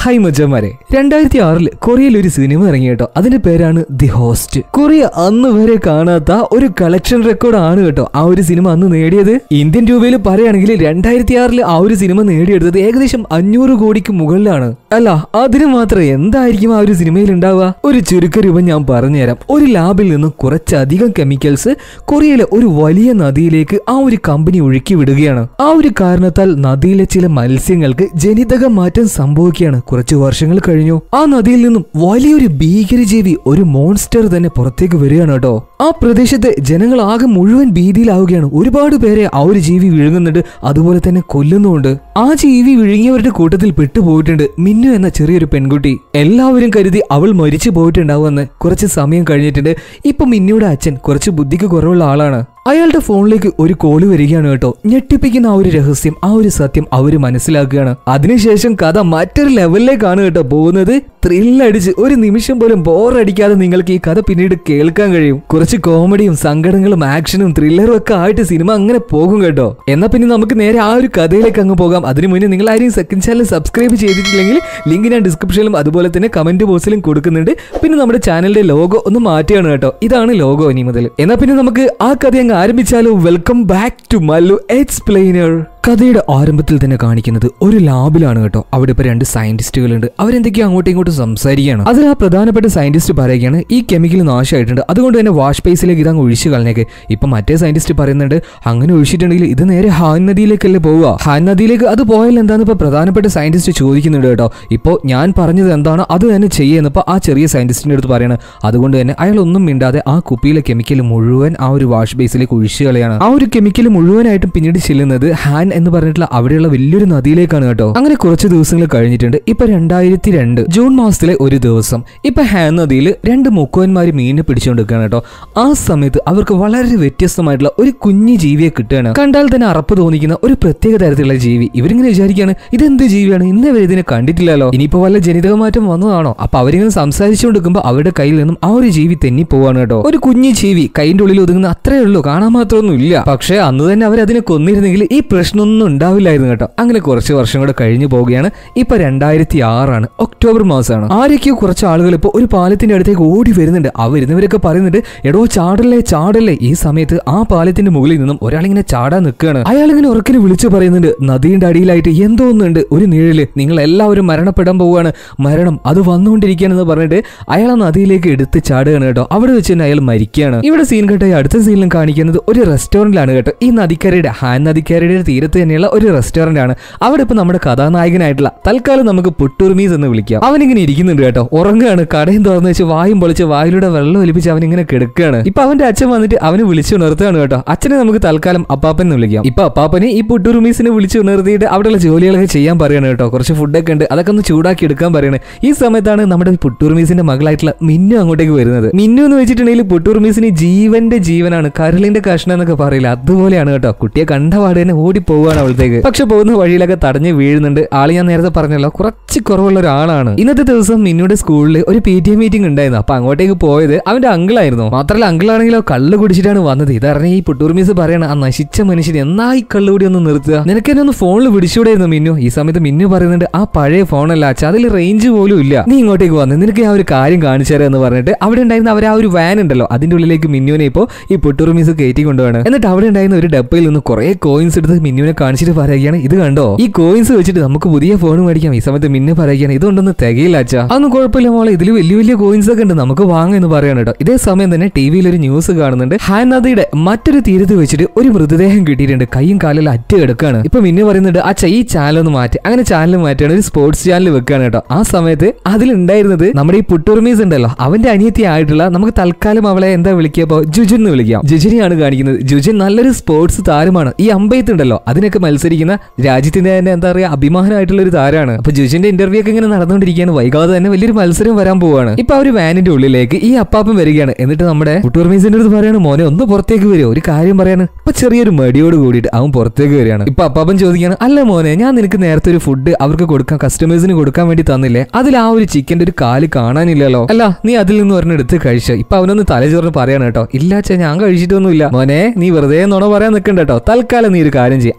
High മജന്മാരെ രണ്ടായിരത്തി ആറിൽ കൊറിയയിൽ ഒരു സിനിമ ഇറങ്ങി കേട്ടോ അതിന്റെ പേരാണ് ദി ഹോസ്റ്റ് കൊറിയ അന്ന് വരെ കാണാത്ത ഒരു കളക്ഷൻ റെക്കോർഡ് ആണ് കേട്ടോ ആ ഒരു സിനിമ അന്ന് നേടിയത് ഇന്ത്യൻ രൂപയിൽ പറയുകയാണെങ്കിൽ രണ്ടായിരത്തി ആറിൽ ആ ഒരു സിനിമ നേടിയെടുത്തത് ഏകദേശം അഞ്ഞൂറ് കോടിക്ക് മുകളിലാണ് അല്ല അതിന് മാത്രം എന്തായിരിക്കും ആ ഒരു സിനിമയിൽ ഉണ്ടാവുക ഒരു ചുരുക്ക രൂപം ഞാൻ പറഞ്ഞുതരാം ഒരു ലാബിൽ നിന്നും കുറച്ചധികം കെമിക്കൽസ് കൊറിയയിലെ ഒരു വലിയ നദിയിലേക്ക് ആ ഒരു കമ്പനി ഒഴുക്കി വിടുകയാണ് ആ ഒരു കാരണത്താൽ നദിയിലെ ചില മത്സ്യങ്ങൾക്ക് ജനിതക മാറ്റം സംഭവിക്കുകയാണ് കുറച്ചു വർഷങ്ങൾ കഴിഞ്ഞു ആ നദിയിൽ നിന്നും വലിയൊരു ഭീകരജീവി ഒരു മോൺസ്റ്റർ തന്നെ പുറത്തേക്ക് വരികയാണ് കേട്ടോ ആ പ്രദേശത്തെ ജനങ്ങൾ ആകെ മുഴുവൻ ഭീതിയിലാവുകയാണ് ഒരുപാട് പേരെ ആ ഒരു ജീവി വിഴുങ്ങുന്നുണ്ട് അതുപോലെ തന്നെ കൊല്ലുന്നുമുണ്ട് ആ ജീവി വിഴുങ്ങിയവരുടെ കൂട്ടത്തിൽ പെട്ടുപോയിട്ടുണ്ട് മിന്നു എന്ന ചെറിയൊരു പെൺകുട്ടി എല്ലാവരും കരുതി അവൾ മരിച്ചു പോയിട്ടുണ്ടാവുമെന്ന് കുറച്ച് സമയം കഴിഞ്ഞിട്ടുണ്ട് ഇപ്പൊ മിന്നിയുടെ അച്ഛൻ കുറച്ച് ബുദ്ധിക്ക് കുറവുള്ള ആളാണ് അയാളുടെ ഫോണിലേക്ക് ഒരു കോള് വരികയാണ് കേട്ടോ ഞെട്ടിപ്പിക്കുന്ന ആ ഒരു രഹസ്യം ആ ഒരു സത്യം അവര് മനസ്സിലാക്കുകയാണ് അതിനുശേഷം കഥ മറ്റൊരു ലെവലിലേക്കാണ് കേട്ടോ പോകുന്നത് ത്രില്ലടിച്ച് ഒരു നിമിഷം പോലും ബോറടിക്കാതെ നിങ്ങൾക്ക് ഈ കഥ പിന്നീട് കേൾക്കാൻ കഴിയും കുറച്ച് കോമഡിയും സങ്കടങ്ങളും ആക്ഷനും ത്രില്ലറും ഒക്കെ ആയിട്ട് സിനിമ അങ്ങനെ പോകും കേട്ടോ എന്നാ പിന്നെ നമുക്ക് നേരെ ആ ഒരു കഥയിലേക്ക് അങ്ങ് പോകാം അതിനു മുന്നേ നിങ്ങൾ ആരെയും സെക്കൻഡ് ചാനൽ സബ്സ്ക്രൈബ് ചെയ്തിട്ടില്ലെങ്കിൽ ലിങ്ക് ഞാൻ ഡിസ്ക്രിപ്ഷനിലും അതുപോലെ തന്നെ കമന്റ് ബോക്സിലും കൊടുക്കുന്നുണ്ട് പിന്നെ നമ്മുടെ ചാനലിന്റെ ലോഗോ ഒന്ന് മാറ്റുകയാണ് കേട്ടോ ഇതാണ് ലോഗോ ഇനി മുതൽ എന്നാ പിന്നെ നമുക്ക് ആ കഥ അങ്ങ് ആരംഭിച്ചാലോ welcome back to Mallu explainer കഥയുടെ ആരംഭത്തിൽ തന്നെ കാണിക്കുന്നത് ഒരു ലാബിലാണ് കേട്ടോ അവിടെ ഇപ്പൊ രണ്ട് സയന്റിസ്റ്റുകളുണ്ട് അവരെന്തൊക്കെയോ അങ്ങോട്ടും ഇങ്ങോട്ടും സംസാരിക്കുകയാണ് അതിൽ ആ പ്രധാനപ്പെട്ട സയന്റിസ്റ്റ് പറയുകയാണ് ഈ കെമിക്കൽ നാശമായിട്ടുണ്ട് അതുകൊണ്ട് തന്നെ വാഷ് ബേസിലേക്ക് ഇതങ്ങ് ഒഴിച്ചു കളഞ്ഞേക്ക് ഇപ്പൊ മറ്റേ സയന്റിസ്റ്റ് പറയുന്നുണ്ട് അങ്ങനെ ഒഴിച്ചിട്ടുണ്ടെങ്കിൽ ഇത് നേരെ ഹാൻ നദിയിലേക്കല്ലേ പോവുക ഹാൻ നദിയിലേക്ക് അത് പോയാൽ എന്താന്ന് ഇപ്പൊ പ്രധാനപ്പെട്ട സയന്റിസ്റ്റ് ചോദിക്കുന്നുണ്ട് കേട്ടോ ഇപ്പോ ഞാൻ പറഞ്ഞത് എന്താണ് അത് തന്നെ ചെയ്യുന്നപ്പോ ആ ചെറിയ സയന്റിസ്റ്റിന്റെ അടുത്ത് പറയാണ് അതുകൊണ്ട് തന്നെ അയാൾ ഒന്നും മിണ്ടാതെ ആ കുപ്പിയിലെ കെമിക്കൽ മുഴുവൻ ആ ഒരു വാഷ് ബേസിലേക്ക് ഒഴിച്ചു കളയാണ് ആ ഒരു കെമിക്കൽ മുഴുവനായിട്ടും പിന്നീട് ചെല്ലുന്നത് ഹാൻ എന്ന് പറഞ്ഞിട്ടുള്ള അവിടെയുള്ള വലിയൊരു നദിയിലേക്കാണ് കേട്ടോ അങ്ങനെ കുറച്ച് ദിവസങ്ങൾ കഴിഞ്ഞിട്ടുണ്ട് ഇപ്പൊ രണ്ടായിരത്തി രണ്ട് ജൂൺ മാസത്തിലെ ഒരു ദിവസം ഇപ്പൊ ഹാൻ നദിയിൽ രണ്ട് മുക്കുവന്മാര് മീനിനെ പിടിച്ചുകൊണ്ടിരിക്കുകയാണ് കേട്ടോ ആ സമയത്ത് അവർക്ക് വളരെ വ്യത്യസ്തമായിട്ടുള്ള ഒരു കുഞ്ഞു ജീവിയെ കിട്ടുകയാണ് കണ്ടാൽ തന്നെ അറപ്പ് തോന്നിക്കുന്ന ഒരു പ്രത്യേക തരത്തിലുള്ള ജീവി ഇവരിങ്ങനെ വിചാരിക്കുകയാണ് ഇതെന്ത് ജീവിയാണ് ഇന്നേ വരെ ഇതിനെ കണ്ടിട്ടില്ലല്ലോ ഇനിയിപ്പോ വല്ല ജനിതക മാറ്റം വന്നതാണോ അപ്പൊ അവരിങ്ങനെ സംസാരിച്ചുകൊണ്ടിരിക്കുമ്പോൾ അവരുടെ കയ്യിൽ നിന്നും ആ ഒരു ജീവി തെന്നി പോവാണ് കേട്ടോ ഒരു കുഞ്ഞു ജീവി കൈന്റെ ഉള്ളിൽ ഒതുങ്ങുന്ന അത്രേ ഉള്ളൂ കാണാൻ മാത്രമൊന്നും ഇല്ല പക്ഷേ അന്ന് തന്നെ അവർ അതിനെ കൊന്നിരുന്നെങ്കിൽ ഈ പ്രശ്നമൊന്നും ഉണ്ടാവില്ലായിരുന്നു കേട്ടോ അങ്ങനെ കുറച്ച് വർഷം കൂടെ കഴിഞ്ഞു പോവുകയാണ് ഇപ്പൊ രണ്ടായിരത്തി ആറാണ് ഒക്ടോബർ മാസമാണ് ആരൊക്കെയോ കുറച്ച് ആളുകൾ ഇപ്പൊ ഒരു പാലത്തിന്റെ അടുത്തേക്ക് ഓടി വരുന്നുണ്ട് ആ വരുന്നവരൊക്കെ പറയുന്നുണ്ട് എടോ ചാടല്ലേ ചാടല്ലേ ഈ സമയത്ത് ആ പാലത്തിന്റെ മുകളിൽ നിന്നും ഒരാളിങ്ങനെ ചാടാൻ നിൽക്കുകയാണ് അയാൾ ഇങ്ങനെ ഉറക്കിന് വിളിച്ചു പറയുന്നുണ്ട് നദിയുടെ അടിയിലായിട്ട് എന്തോ ഒന്നുണ്ട് ഒരു നിഴല് നിങ്ങൾ എല്ലാവരും മരണപ്പെടാൻ പോവുകയാണ് മരണം അത് വന്നുകൊണ്ടിരിക്കുകയാണെന്ന് പറഞ്ഞിട്ട് അയാൾ ആ നദിയിലേക്ക് എടുത്ത് ചാടുകയാണ് കേട്ടോ അവിടെ വെച്ച് തന്നെ അയാൾ മരിക്കുകയാണ് ഇവിടെ സീൻ കേട്ടോ ഈ അടുത്ത സീനിലും കാണിക്കുന്നത് ഒരു റെസ്റ്റോറന്റിലാണ് കേട്ടോ ഈ നദിക്കരയുടെ ഹാൻ നദിക്കരയുടെ തീരത്ത് തന്നെയുള്ള ഒരു റെസ്റ്റോറന്റ് ആണ് അവിടെ ഇപ്പൊ നമ്മുടെ കഥാനായകനായിട്ടുള്ള തൽക്കാലം നമുക്ക് പുട്ടുർമീസ് എന്ന് വിളിക്കാം അവനിങ്ങനെ ഇരിക്കുന്നുണ്ട് കേട്ടോ ഉറങ്ങുകയാണ് കടയും തുറന്നു വെച്ച് വായും പൊളിച്ച് വായിലൂടെ വെള്ളം ഒലിപ്പിച്ച് അവൻ ഇങ്ങനെ കിടക്കുകയാണ് ഇപ്പൊ അവന്റെ അച്ഛൻ വന്നിട്ട് അവന് വിളിച്ചു ഉണർത്തുകയാണ് കേട്ടോ അച്ഛനെ നമുക്ക് തൽക്കാലം അപ്പാപ്പൻ എന്ന് വിളിക്കാം ഇപ്പൊ അപ്പാപ്പനെ ഈ പുട്ടുറുമീസിനെ വിളിച്ചു ഉണർത്തിയിട്ട് അവിടെയുള്ള ജോലികളൊക്കെ ചെയ്യാൻ പറയാണ് കേട്ടോ കുറച്ച് ഫുഡൊക്കെ ഉണ്ട് അതൊക്കെ ഒന്ന് ചൂടാക്കി എടുക്കാൻ പറയാണ് ഈ സമയത്താണ് നമ്മുടെ പുട്ടുറുമീസിന്റെ മകളായിട്ടുള്ള മിന്നു അങ്ങോട്ടേക്ക് വരുന്നത് മിന്നു എന്ന് വെച്ചിട്ടുണ്ടെങ്കിൽ പുട്ടുറുമീസിന് ജീവന്റെ ജീവനാണ് കരളിന്റെ കഷ്ണം എന്നൊക്കെ പറയില്ല അതുപോലെയാണ് കേട്ടോ കുട്ടിയെ കണ്ട പാട് തന്നെ ഓടി പോവുകയാണ് അവളത്തേക്ക് പക്ഷെ പോകുന്ന വഴിയിലൊക്കെ തടഞ്ഞ് വീഴുന്നുണ്ട് ആള് ഞാൻ നേരത്തെ പറഞ്ഞല്ലോ കുറച്ച് കുറവുള്ള ഒരാളാണ് ഇന്നത്തെ ദിവസം മിന്നുയുടെ സ്കൂളിൽ ഒരു പി ടി എ മീറ്റിംഗ് ഉണ്ടായിരുന്നു അപ്പൊ അങ്ങോട്ടേക്ക് പോയത് അവന്റെ അങ്കിളായിരുന്നു മാത്രമല്ല അങ്കിളാണെങ്കിലോ കള്ള് കുടിച്ചിട്ടാണ് വന്നത് ഇതറിഞ്ഞ ഈ പുട്ടൂർമീസ് പറയണ ആ നശിച്ച മനുഷ്യൻ എന്നാ ഈ കള്ള് കൂടി ഒന്ന് നിർത്തുക നിനക്ക് എന്നെ ഒന്ന് ഫോണിൽ വിളിച്ചൂടായിരുന്നു മിന്നു ഈ സമയത്ത് മിന്നു പറയുന്നുണ്ട് ആ പഴയ ഫോണല്ല അച്ഛാ അതിൽ റേഞ്ച് പോലും ഇല്ല നീ ഇങ്ങോട്ടേക്ക് വന്ന് നിനക്ക് ഞാൻ ഒരു കാര്യം കാണിച്ചു തരാം എന്ന് പറഞ്ഞിട്ട് അവിടെ ഉണ്ടായിരുന്ന അവർ ആ ഒരു വാൻ ഉണ്ടല്ലോ അതിന്റെ ഉള്ളിലേക്ക് മിന്നുവിനെ ഇപ്പോൾ ഈ പുട്ടൂർമീസ് കയറ്റി കൊണ്ടുപോവാണ് എന്നിട്ട് അവിടെ ഉണ്ടായിരുന്ന ഒരു ഡബ്ബയിൽ നിന്ന് കുറെ കോയിൻസ് എടുത്ത് മിന്നുവിനെ കാണിച്ചിട്ട് പറയുകയാണ് ഇത് കണ്ടോ ഈ കോയിൻസ് വെച്ചിട്ട് നമുക്ക് പുതിയ ഫോൺ മേടിക്കാം ഈ സമയത്ത് മിന്നു പറയുകയാണ് ഇതുകൊണ്ടൊന്നും തികയില്ല അച്ഛാ അതൊന്നും കുഴപ്പമില്ല മോളെ ഇതിൽ വലിയ വലിയ കോയിൻസ് ഒക്കെ ഉണ്ട് നമുക്ക് വാങ്ങാം എന്ന് പറയാണ് കേട്ടോ ഇതേ സമയം തന്നെ ടി വിയിൽ ഒരു ന്യൂസ് കാണുന്നുണ്ട് ഹാൻ നദിയുടെ മറ്റൊരു തീരത്ത് വെച്ചിട്ട് ഒരു മൃതദേഹം കിട്ടിയിട്ടുണ്ട് കൈയും കാലിൽ അറ്റ് കിടക്കാണ് ഇപ്പൊ മിന്നു പറയുന്നുണ്ട് അച്ഛാ ഈ ചാനൽ ഒന്ന് മാറ്റി അങ്ങനെ ചാനൽ മാറ്റിയാണ് ഒരു സ്പോർട്സ് ചാനൽ വെക്കാണ് കേട്ടോ ആ സമയത്ത് അതിലുണ്ടായിരുന്നത് നമ്മുടെ ഈ പുട്ടുർമീസ് ഉണ്ടല്ലോ അവന്റെ അനിയത്തി ആയിട്ടുള്ള നമുക്ക് തൽക്കാലം അവളെ എന്താ വിളിക്കപ്പോ ജുജുൻ എന്ന് വിളിക്കാം ജുജിനെയാണ് കാണിക്കുന്നത് ജുജിൻ നല്ലൊരു സ്പോർട്സ് താരമാണ് ഈ അമ്പയത്ത് ഉണ്ടല്ലോ അതിനൊക്കെ മത്സരിക്കുന്ന രാജ്യത്തിന്റെ തന്നെ എന്താ പറയാ അഭിമാനമായിട്ടുള്ള ഒരു താരമാണ് അപ്പൊ ജുജിന്റെ ഇന്റർവ്യൂ ഒക്കെ ഇങ്ങനെ നടന്നുകൊണ്ടിരിക്കുകയാണ് വൈകാതെ തന്നെ വലിയൊരു മത്സരം വരാൻ പോവാണ് ഇപ്പൊ ആ ഒരു വാനിന്റെ ഉള്ളിലേക്ക് ഈ അപ്പാപ്പൻ വരികയാണ് എന്നിട്ട് നമ്മുടെ പുട്ടുർമീസിന്റെ അടുത്ത് പറയാണ് മോനെ ഒന്ന് പുറത്തേക്ക് വരുമോ ഒരു കാര്യം പറയാണ് ഇപ്പൊ ചെറിയൊരു മടിയോട് കൂടിയിട്ട് അവൻ പുറത്തേക്ക് വരികയാണ് ഇപ്പൊ അപ്പാപ്പൻ ചോദിക്കുകയാണ് അല്ല മോനെ ഞാൻ നിനക്ക് നേരത്തെ ഒരു ഫുഡ് അവർക്ക് കൊടുക്കാൻ കസ്റ്റമേഴ്സിന് കൊടുക്കാൻ വേണ്ടി തന്നില്ലേ അതിൽ ആ ഒരു ചിക്കന്റെ ഒരു കാല് കാണാനില്ലല്ലോ അല്ല നീ അതിൽ നിന്ന് ഒരെണ്ണം എടുത്ത് കഴിച്ചോ ഇപ്പൊ അവനൊന്ന് തലചോറിന് പറയാണ് കേട്ടോ ഇല്ലാച്ച ഞാൻ കഴിച്ചിട്ടൊന്നുമില്ല മോനെ നീ വെറുതെ നുണ പറയാൻ നിൽക്കണ്ട കേട്ടോ തൽക്കാലം നീ ഒരു കാര്യം ചെയ്യും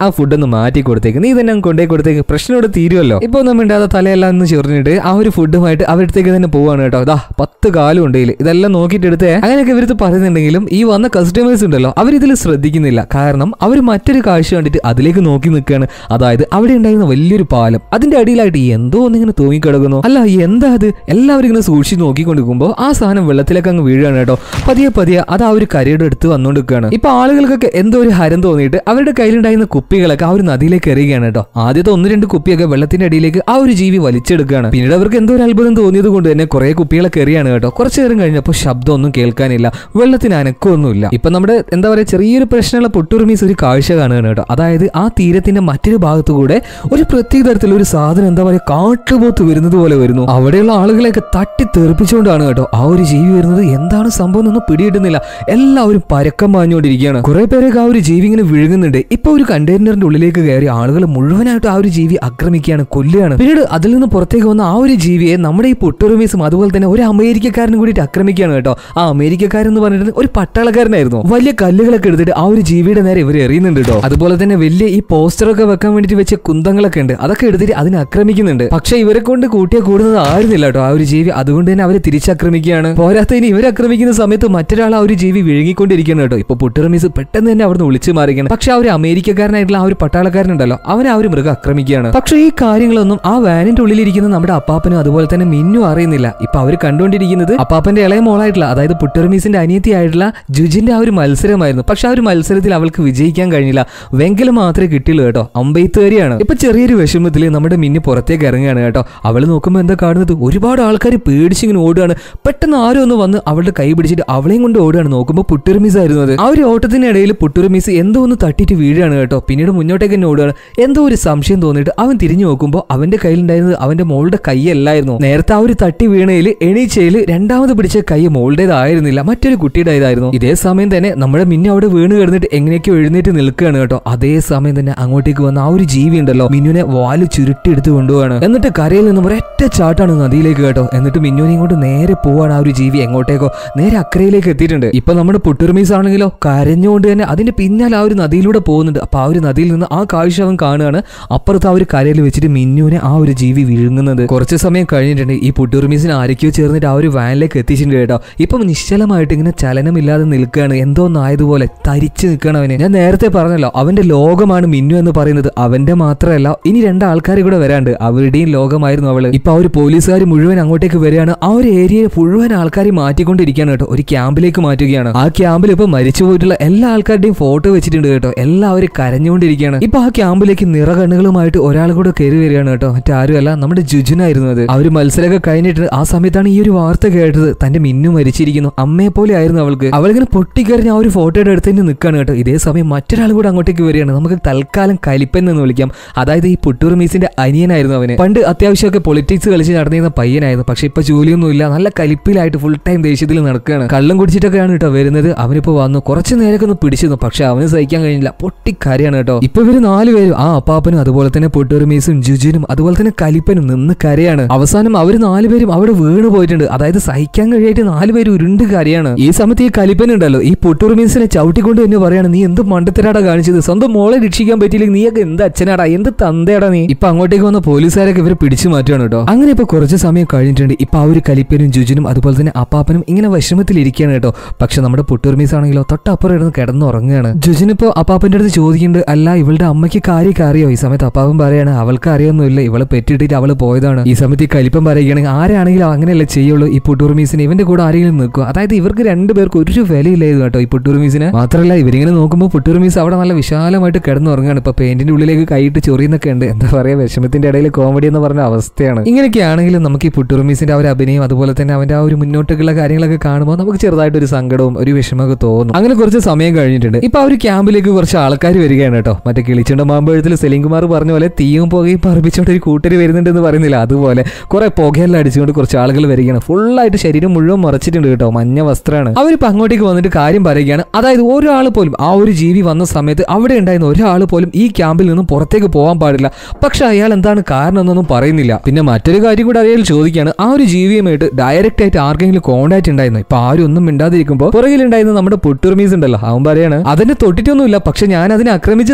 ആ ഫുഡ് ഒന്ന് മാറ്റി കൊടുത്തേക്ക് നീ തന്നെ അങ്ങ് കൊണ്ടേ കൊടുത്തേക്ക് പ്രശ്നം ഇവിടെ തീരുമല്ലോ ഇപ്പൊ ഒന്നും മിണ്ടാതെ തലയെല്ലാം ഒന്ന് ചൊറിഞ്ഞിട്ട് ആ ഒരു ഫുഡുമായിട്ട് അവരുടെ അടുത്തേക്ക് തന്നെ പോവാണ് കേട്ടോ ഇതാ പത്ത് കാലും ഉണ്ട് ഇതില്. ഇതെല്ലാം നോക്കിയിട്ട് എടുത്തേ അങ്ങനെയൊക്കെ ഇവരത്ത് പറയുന്നുണ്ടെങ്കിലും ഈ വന്ന കസ്റ്റമേഴ്സ് ഉണ്ടല്ലോ അവരിതിൽ ശ്രദ്ധിക്കുന്നില്ല കാരണം അവർ മറ്റൊരു കാഴ്ച കണ്ടിട്ട് അതിലേക്ക് നോക്കി നിൽക്കുകയാണ് അതായത് അവിടെ ഉണ്ടായിരുന്ന വലിയൊരു പാലം അതിന്റെ അടിയിലായിട്ട് എന്തോ ഒന്നിങ്ങനെ തൂങ്ങിക്കിടക്കുന്നു അല്ല എന്താ അത് എല്ലാവരും ഇങ്ങനെ സൂക്ഷിച്ച് നോക്കിക്കൊണ്ടിരിക്കുമ്പോൾ ആ സാധനം വെള്ളത്തിലേക്ക് അങ്ങ് വീഴുകയാണ് കേട്ടോ പതിയെ പതിയെ അത് ആ ഒരു കരയുടെ അടുത്ത് വന്നുകൊണ്ടിരിക്കുകയാണ് ഇപ്പൊ ആളുകൾക്കൊക്കെ എന്തോ ഒരു ഹരം തോന്നിയിട്ട് അവരുടെ കയ്യിലുണ്ടായിരുന്ന കുപ്പികളൊക്കെ ആ ഒരു നദിയിലേക്ക് എറിയുകയാണ് കേട്ടോ ആദ്യത്തെ ഒന്ന് രണ്ട് കുപ്പിയൊക്കെ വെള്ളത്തിന്റെ അടിയിലേക്ക് ആ ഒരു ജീവി വലിച്ചെടുക്കുകയാണ് പിന്നീട് അവർക്ക് എന്തോ ഒരു അത്ഭുതം തോന്നിയത് കൊണ്ട് തന്നെ കുറെ കുപ്പികളൊക്കെ എറിയാണ് കേട്ടോ കുറച്ചു നേരം കഴിഞ്ഞപ്പോൾ ശബ്ദമൊന്നും കേൾക്കാനില്ല വെള്ളത്തിന് അനക്കമൊന്നുമില്ല ഇപ്പൊ നമ്മുടെ എന്താ പറയാ ചെറിയൊരു പ്രശ്നമുള്ള പൊട്ടുറുമീസ് ഒരു കാഴ്ച കാണുകയാണ് കേട്ടോ അതായത് ആ തീരത്തിന്റെ മറ്റൊരു ഭാഗത്തു കൂടെ ഒരു പ്രത്യേക തരത്തിലുള്ള ഒരു സാധനം എന്താ പറയാ കാട്ടുപോത്ത് വരുന്നത് പോലെ വരുന്നു അവിടെയുള്ള ആളുകളെയൊക്കെ തട്ടി തെറിപ്പിച്ചുകൊണ്ടാണ് കേട്ടോ ആ ഒരു ജീവി വരുന്നത് എന്താണ് സംഭവം എന്നൊന്നും പിടികിട്ടുന്നില്ല എല്ലാവരും പരക്കം പാഞ്ഞുകൊണ്ടിരിക്കുകയാണ് കുറെ പേരൊക്കെ ആ ഒരു ജീവി ഇങ്ങനെ വിഴുങ്ങുന്നുണ്ട് ഇപ്പൊ ഒരു കണ്ടെയ്നറിന്റെ ഉള്ളിലേക്ക് കയറി ആളുകൾ മുഴുവനായിട്ട് ആ ഒരു ജീവി ആക്രമിക്കുകയാണ് കൊല്ലുകയാണ് പിന്നീട് അതിൽ നിന്ന് പുറത്തേക്ക് വന്ന ആ ഒരു ജീവിയെ നമ്മുടെ ഈ പൊട്ടുറുമീസും അതുപോലെ തന്നെ ഒരു അമേരിക്കക്കാരനും കൂടിയിട്ട് ആക്രമിക്കുകയാണ് കേട്ടോ ആ അമേരിക്കക്കാരൻ എന്ന് പറഞ്ഞിട്ട് ഒരു പട്ടാളക്കാരനായിരുന്നു വലിയ കല്ലുകളൊക്കെ എടുത്തിട്ട് ആ ഒരു ജീവിയുടെ നേരെ ഇവർ എറിയുന്നുണ്ട് കേട്ടോ അതുപോലെ തന്നെ വലിയ ഈ പോസ്റ്ററൊക്കെ വെക്കാൻ വേണ്ടിട്ട് വെച്ച കുന്തങ്ങളൊക്കെ ഉണ്ട് അതൊക്കെ എടുത്തിട്ട് അതിനെ ആക്രമിക്കുന്നുണ്ട് പക്ഷെ ഇവരെ കൊണ്ട് കൂട്ടിയ കൂടുന്നത് ആയിരുന്നില്ല കേട്ടോ ആ ഒരു ജീവി അതുകൊണ്ട് തന്നെ അവരെ തിരിച്ചാക്രമിക്കുകയാണ് പോരാത്തതിന് ഇവരെ ആക്രമിക്കുന്ന സമയത്ത് മറ്റൊരാൾ ആ ഒരു ജീവി വിഴുങ്ങിക്കൊണ്ടിരിക്കുകയാണ് കേട്ടോ ഇപ്പൊ പുട്ടുറമീസ് പെട്ടെന്ന് തന്നെ അവിടുന്ന് വിളിച്ചു മാറിയാണ് പക്ഷെ ആ ഒരു അമേരിക്കക്കാരനായിട്ടുള്ള ആ ഒരു പട്ടാളക്കാരനുണ്ടല്ലോ അവനെ ആ ഒരു മൃഗം ആക്രമിക്കുകയാണ് പക്ഷെ ഈ കാര്യങ്ങളൊന്നും ആ വാനിന്റെ ഉള്ളിലിരിക്കുന്ന നമ്മുടെ അപ്പാപ്പനും അതുപോലെ തന്നെ മിന്നും അറിയുന്നില്ല ഇപ്പൊ അവർ കണ്ടുകൊണ്ടിരിക്കുന്നത് അപ്പാപ്പന്റെ ഇളയ മോളായിട്ടുള്ള അതായത് പുട്ടുറമീസിന്റെ അനിയത്തിയായിട്ടുള്ള ജുജിന്റെ ആ ഒരു മത്സരമായിരുന്നു പക്ഷെ ആ ഒരു മത്സരത്തിൽ അവൾക്ക് വിജയിക്കാൻ കഴിഞ്ഞില്ല വെങ്കലം മാത്രമേ കിട്ടിയുള്ളൂ കേട്ടോ അമ്പെയ്ത്തുകാരിയാണ് ഇപ്പൊ ചെറിയൊരു വിഷമത്തിൽ നമ്മുടെ മിന്നി പുറത്തേക്ക് ഇറങ്ങുകയാണ് കേട്ടോ അവള് നോക്കുമ്പോൾ എന്താ കാണുന്നത് ഒരുപാട് ആൾക്കാർ പേടിച്ചിങ്ങനെ ഓടുകയാണ് പെട്ടെന്ന് ആരും ഒന്ന് വന്ന് അവളുടെ കൈ പിടിച്ചിട്ട് അവളെയും കൊണ്ട് ഓടുകയാണ് നോക്കുമ്പോൾ പുട്ടുറുമീസ് ആയിരുന്നു അത് ആ ഒരു ഓട്ടത്തിനിടയിൽ പുട്ടുറുമീസ് എന്തോ ഒന്ന് തട്ടിയിട്ട് വീഴുകയാണ് കേട്ടോ പിന്നീട് മുന്നോട്ടേക്ക് തന്നെ ഓടുകയാണ് എന്തോ ഒരു സംശയം തോന്നിയിട്ട് അവൻ തിരിഞ്ഞു നോക്കുമ്പോൾ അവന്റെ കയ്യിലുണ്ടായിരുന്നത് അവന്റെ മോളുടെ കൈയല്ലായിരുന്നു നേരത്തെ ആ ഒരു തട്ടി വീണയിൽ എണീച്ചയിൽ രണ്ടാമത് പിടിച്ച കൈ മോളുടേതായിരുന്നില്ല മറ്റൊരു കുട്ടിയുടേതായിരുന്നു ഇതേ സമയം തന്നെ നമ്മുടെ മിന്നു അവിടെ വീണ് കിടന്നിട്ട് എങ്ങനെയൊക്കെയോ എഴുന്നേറ്റ് നിൽക്കുകയാണ് കേട്ടോ അതേ സമയം തന്നെ അങ്ങോട്ടേക്ക് വന്ന ആ ഒരു ജീവി ഉണ്ടല്ലോ മിന്നുനെ വാല് ചുരുട്ടി എടുത്ത് കൊണ്ടുപോവാണ് എന്നിട്ട് കരയിൽ നിന്നും ഒരൊറ്റ ചാട്ടാണ് നദിയിലേക്ക് കേട്ടോ എന്നിട്ട് മിന്നുനെ ഇങ്ങോട്ട് നേരെ പോവാണ് ആ ഒരു ജീവി എങ്ങോട്ടേക്കോ നേരെ അക്കരയിലേക്ക് എത്തിയിട്ടുണ്ട് ഇപ്പൊ നമ്മുടെ പുട്ടുറുമീസ് ആണെങ്കിലോ കരഞ്ഞുകൊണ്ട് തന്നെ അതിന്റെ പിന്നാലെ ആ ഒരു നദിയിലൂടെ പോകുന്നുണ്ട് അപ്പൊ ആ ഒരു നദിയിൽ നിന്ന് ആ കാഴ്ച അവൻ കാണുകയാണ് അപ്പുറത്ത് ആ ഒരു കരയിൽ വെച്ചിട്ട് മിന്നുവിനെ ആ ഒരു ജീവി വിഴുങ്ങുന്നത് കുറച്ച് സമയം കഴിഞ്ഞിട്ടുണ്ട് ഈ പുട്ടുറുമീസിന് ആരൊക്കെയോ ചേർന്നിട്ട് ആ ഒരു വാനിലേക്ക് എത്തിച്ചിട്ടുണ്ട് കേട്ടോ ഇപ്പം നിശ്ചലമായിട്ട് ഇങ്ങനെ ചലനമില്ലാതെ നിൽക്കുകയാണ് എന്തോന്നായതുപോലെ തരിച്ചു നിൽക്കുകയാണ് അവന് ഞാൻ നേരത്തെ പറഞ്ഞല്ലോ അവന്റെ ലോകമാണ് മിന്നു എന്ന് പറയുന്നത് അവന്റെ മാത്രമല്ല ഇനി രണ്ട് ആൾക്കാർ കൂടെ വരാണ്ട് അവരുടെയും ലോകമായിരുന്നു അവള് ഇപ്പൊ ആ ഒരു പോലീസുകാർ മുഴുവൻ അങ്ങോട്ടേക്ക് വരികയാണ് ആ ഒരു ഏരിയയിൽ മുഴുവൻ ആൾക്കാരെ മാറ്റിക്കൊണ്ടിരിക്കുകയാണ് കേട്ടോ ഒരു ക്യാമ്പിലേക്ക് മാറ്റുകയാണ് ആ ക്യാമ്പിൽ ഇപ്പൊ മരിച്ചു പോയിട്ടുള്ള എല്ലാ ആൾക്കാരുടെയും ഫോട്ടോ വെച്ചിട്ടുണ്ട് കേട്ടോ എല്ലാവരും കരഞ്ഞുകൊണ്ടിരിക്കുകയാണ് ഇപ്പൊ ആ ക്യാമ്പിലേക്ക് നിറകണ്ണുകളുമായിട്ട് ഒരാൾ കൂടെ കയറി വരികയാണ് കേട്ടോ മറ്റാരുമല്ല നമ്മുടെ ജുജുനായിരുന്നു അത് ആ ഒരു മത്സരമൊക്കെ കഴിഞ്ഞിട്ട് ആ സമയത്താണ് ഈ ഒരു വാർത്ത കേട്ടത് തന്റെ മിന്നു മരിച്ചിരിക്കുന്നു അമ്മയെ പോലെ ആയിരുന്നു അവൾക്ക് അവളിങ്ങനെ പൊട്ടിക്കറിഞ്ഞ് ആ ഒരു ഫോട്ടോയുടെ അടുത്ത് തന്നെ നിൽക്കുകയാണ് കേട്ടോ ഇതേ സമയം മറ്റൊരാൾ കൂടെ അങ്ങോട്ടേക്ക് വരികയാണ് നമുക്ക് തൽക്കാലം കലിപ്പൻ എന്ന് വിളിക്കാം അതായത് ഈ പുട്ടൂർ മീസിന്റെ അനിയനായിരുന്നു അവന് പണ്ട് അത്യാവശ്യമൊക്കെ പൊളിറ്റിക്സ് കളിച്ച് നടന്നിരുന്ന പയ്യനായിരുന്നു പക്ഷെ ഇപ്പൊ ജോലിയൊന്നും ഇല്ല നല്ല കലിപ്പിലായിട്ട് ഫുൾ ടൈം ദേഷ്യത്തിൽ നടക്കുകയാണ് കള്ളം കുടിച്ചിട്ടൊക്കെയാണ് കേട്ടോ വരുന്നത് അവനിപ്പോ വന്നു കുറച്ച് നേരമൊക്കെ ഒന്ന് പിടിച്ചിരുന്നു പക്ഷെ അവന് സഹിക്കാൻ കഴിഞ്ഞില്ല പൊട്ടിക്കരയാണ് കേട്ടോ ഇപ്പൊ ഇവര് നാലുപേരും ആ അപ്പാപ്പനും അതുപോലെ തന്നെ പുട്ടൂർ മീസും ജുജുനും അതുപോലെ തന്നെ കലിപ്പനും നിന്ന് കരയാണ് അവസാനം അവര് നാലുപേരും അവിടെ വീണ് പോയിട്ടുണ്ട് അതായത് സഹിക്കാൻ കഴിയായിട്ട് നാലുപേരും ഉരുണ്ട് കരയാണ് ഈ സമയത്ത് ഈ കലിപ്പൻ ഉണ്ടല്ലോ ഈ പുട്ടൂർ മീൻസിനെ ചവിട്ടിക്കൊണ്ട് തന്നെ പറയാണ് നീ എന്ത് മണ്ടത്തരാടാ കാണിച്ചത് സ്വന്തം മോളെ രക്ഷിക്കാൻ പറ്റിയില്ലെങ്കിൽ നീയൊക്കെ എന്ത് അച്ഛനാടാ എന്ത് തന്തയാടാ നീ ഇപ്പൊ അങ്ങോട്ടേക്ക് വന്ന പോലീസുകാരൊക്കെ ഇവരെ പിടിച്ചു മാറ്റുകയാണ് കേട്ടോ അങ്ങനെ ഇപ്പൊ കുറച്ച് സമയം കഴിഞ്ഞിട്ടുണ്ട് ഇപ്പൊ ആ ഒരു കലിപ്പനും ജുജുനും അതുപോലെ തന്നെ അപ്പാപ്പനും ഇങ്ങനെ വിഷമത്തിലിരിക്കുകയാണ് കേട്ടോ പക്ഷെ നമ്മുടെ പുട്ടൂർമീസ് ആണെങ്കിലോ തൊട്ടപ്പുറം ഇരുന്ന് കിടന്നുറങ്ങുകയാണ് ജുജിനിപ്പോ അപ്പാപ്പന്റെ അടുത്ത് ചോദിക്കുന്നുണ്ട് അല്ല ഇവളുടെ അമ്മയ്ക്ക് കാര്യമൊക്കെ അറിയോ ഈ സമയത്ത് അപ്പാപ്പൻ പറയാണ് അവൾക്ക് അറിയൊന്നുമില്ല ഇവളെ പെറ്റിട്ടിട്ട് അവള് പോയതാണ് ഈ സമയത്ത് ഈ കലിപ്പൻ പറയുകയാണെങ്കിൽ ആരാണെങ്കിലും അങ്ങനെയല്ലേ ചെയ്യുള്ളൂ ഈ പുട്ടൂർമീസിന് ഇവന്റെ കൂടെ ആരെങ്കിലും നിൽക്കുക അതായത് ഇവർക്ക് രണ്ടുപേർക്ക് ഒരു വിലയില്ലായിരുന്നു കേട്ടോ ഈ പുട്ടൂർമീസിന് മാത്രമല്ല ഇവരിങ്ങനെ നോക്കുമ്പോൾ പുട്ടൂർമീസ് അവിടെ നല്ല വിശാലമായിട്ട് കിടന്നുറങ്ങാണ് ഇപ്പൊ പെയിന്റിന്റെ ഉള്ളിലേക്ക് കൈയിട്ട് ചൊറിയുന്നൊക്കെ ഉണ്ട് എന്താ പറയാ വിഷമത്തിന്റെ ഇടയിൽ കോമഡി എന്ന് പറഞ്ഞ അവസ്ഥയാണ് ഇങ്ങനെയൊക്കെ ആണെങ്കിലും നമുക്ക് ഈ പുട്ടുറുമീസിന്റെ ആ ഒരു അഭിനയം അതുപോലെ തന്നെ അവന്റെ ആ ഒരു മുന്നോട്ടുള്ള കാര്യങ്ങളൊക്കെ കാണുമ്പോൾ നമുക്ക് ചെറുതായിട്ട് ഒരു സങ്കടവും ഒരു വിഷമമൊക്കെ തോന്നും അങ്ങനെ കുറച്ച് സമയം കഴിഞ്ഞിട്ടുണ്ട് ഇപ്പൊ ആ ഒരു ക്യാമ്പിലേക്ക് കുറച്ച് ആൾക്കാർ വരികയാണ് കേട്ടോ മറ്റേ കിളിച്ചുണ്ട മാമ്പഴത്തിൽ സെലിം കുമാർ പറഞ്ഞ പോലെ തീയും പുകയും പറപ്പിച്ചുകൊണ്ട് ഒരു കൂട്ടര് വരുന്നുണ്ടെന്ന് പറയുന്നില്ല അതുപോലെ കുറെ പുകയെല്ലാം അടിച്ചുകൊണ്ട് കുറച്ച് ആളുകൾ വരികയാണ് ഫുള്ളായിട്ട് ശരീരം മുഴുവൻ മറച്ചിട്ടുണ്ട് കേട്ടോ മഞ്ഞ വസ്ത്രമാണ് അവരിപ്പോ അങ്ങോട്ടേക്ക് വന്നിട്ട് കാര്യം പറയുകയാണ് അതായത് ഒരാൾ പോലും ആ ഒരു ജീവി വന്ന സമയത്ത് അവിടെ ഉണ്ടായിരുന്ന ഒരാൾ പോലും ഈ ക്യാമ്പിൽ നിന്നും പുറത്തേക്ക് പോകാൻ പാടില്ല പക്ഷെ അയാൾ എന്താണ് കാരണം എന്നൊന്നും പറയുന്നില്ല പിന്നെ മറ്റൊരു കാര്യം കൂടെ അയാൾ ചോദിക്കുകയാണ് ആ ഒരു ജീവിയുമായിട്ട് ഡയറക്റ്റ് ആയിട്ട് ആർക്കെങ്കിലും കോണ്ടാക്ട് ഉണ്ടായിരുന്നു ഇപ്പൊ ആരും ഒന്നും മിണ്ടാതിരിക്കുമ്പോൾ പുറകിലുണ്ടായിരുന്ന നമ്മുടെ പുട്ടുർമീസ് ഉണ്ടല്ലോ അവൻ പറയാണ് അതിനെ തൊട്ടിട്ടൊന്നുമില്ല പക്ഷെ ഞാൻ അതിനെ ആക്രമിച്ച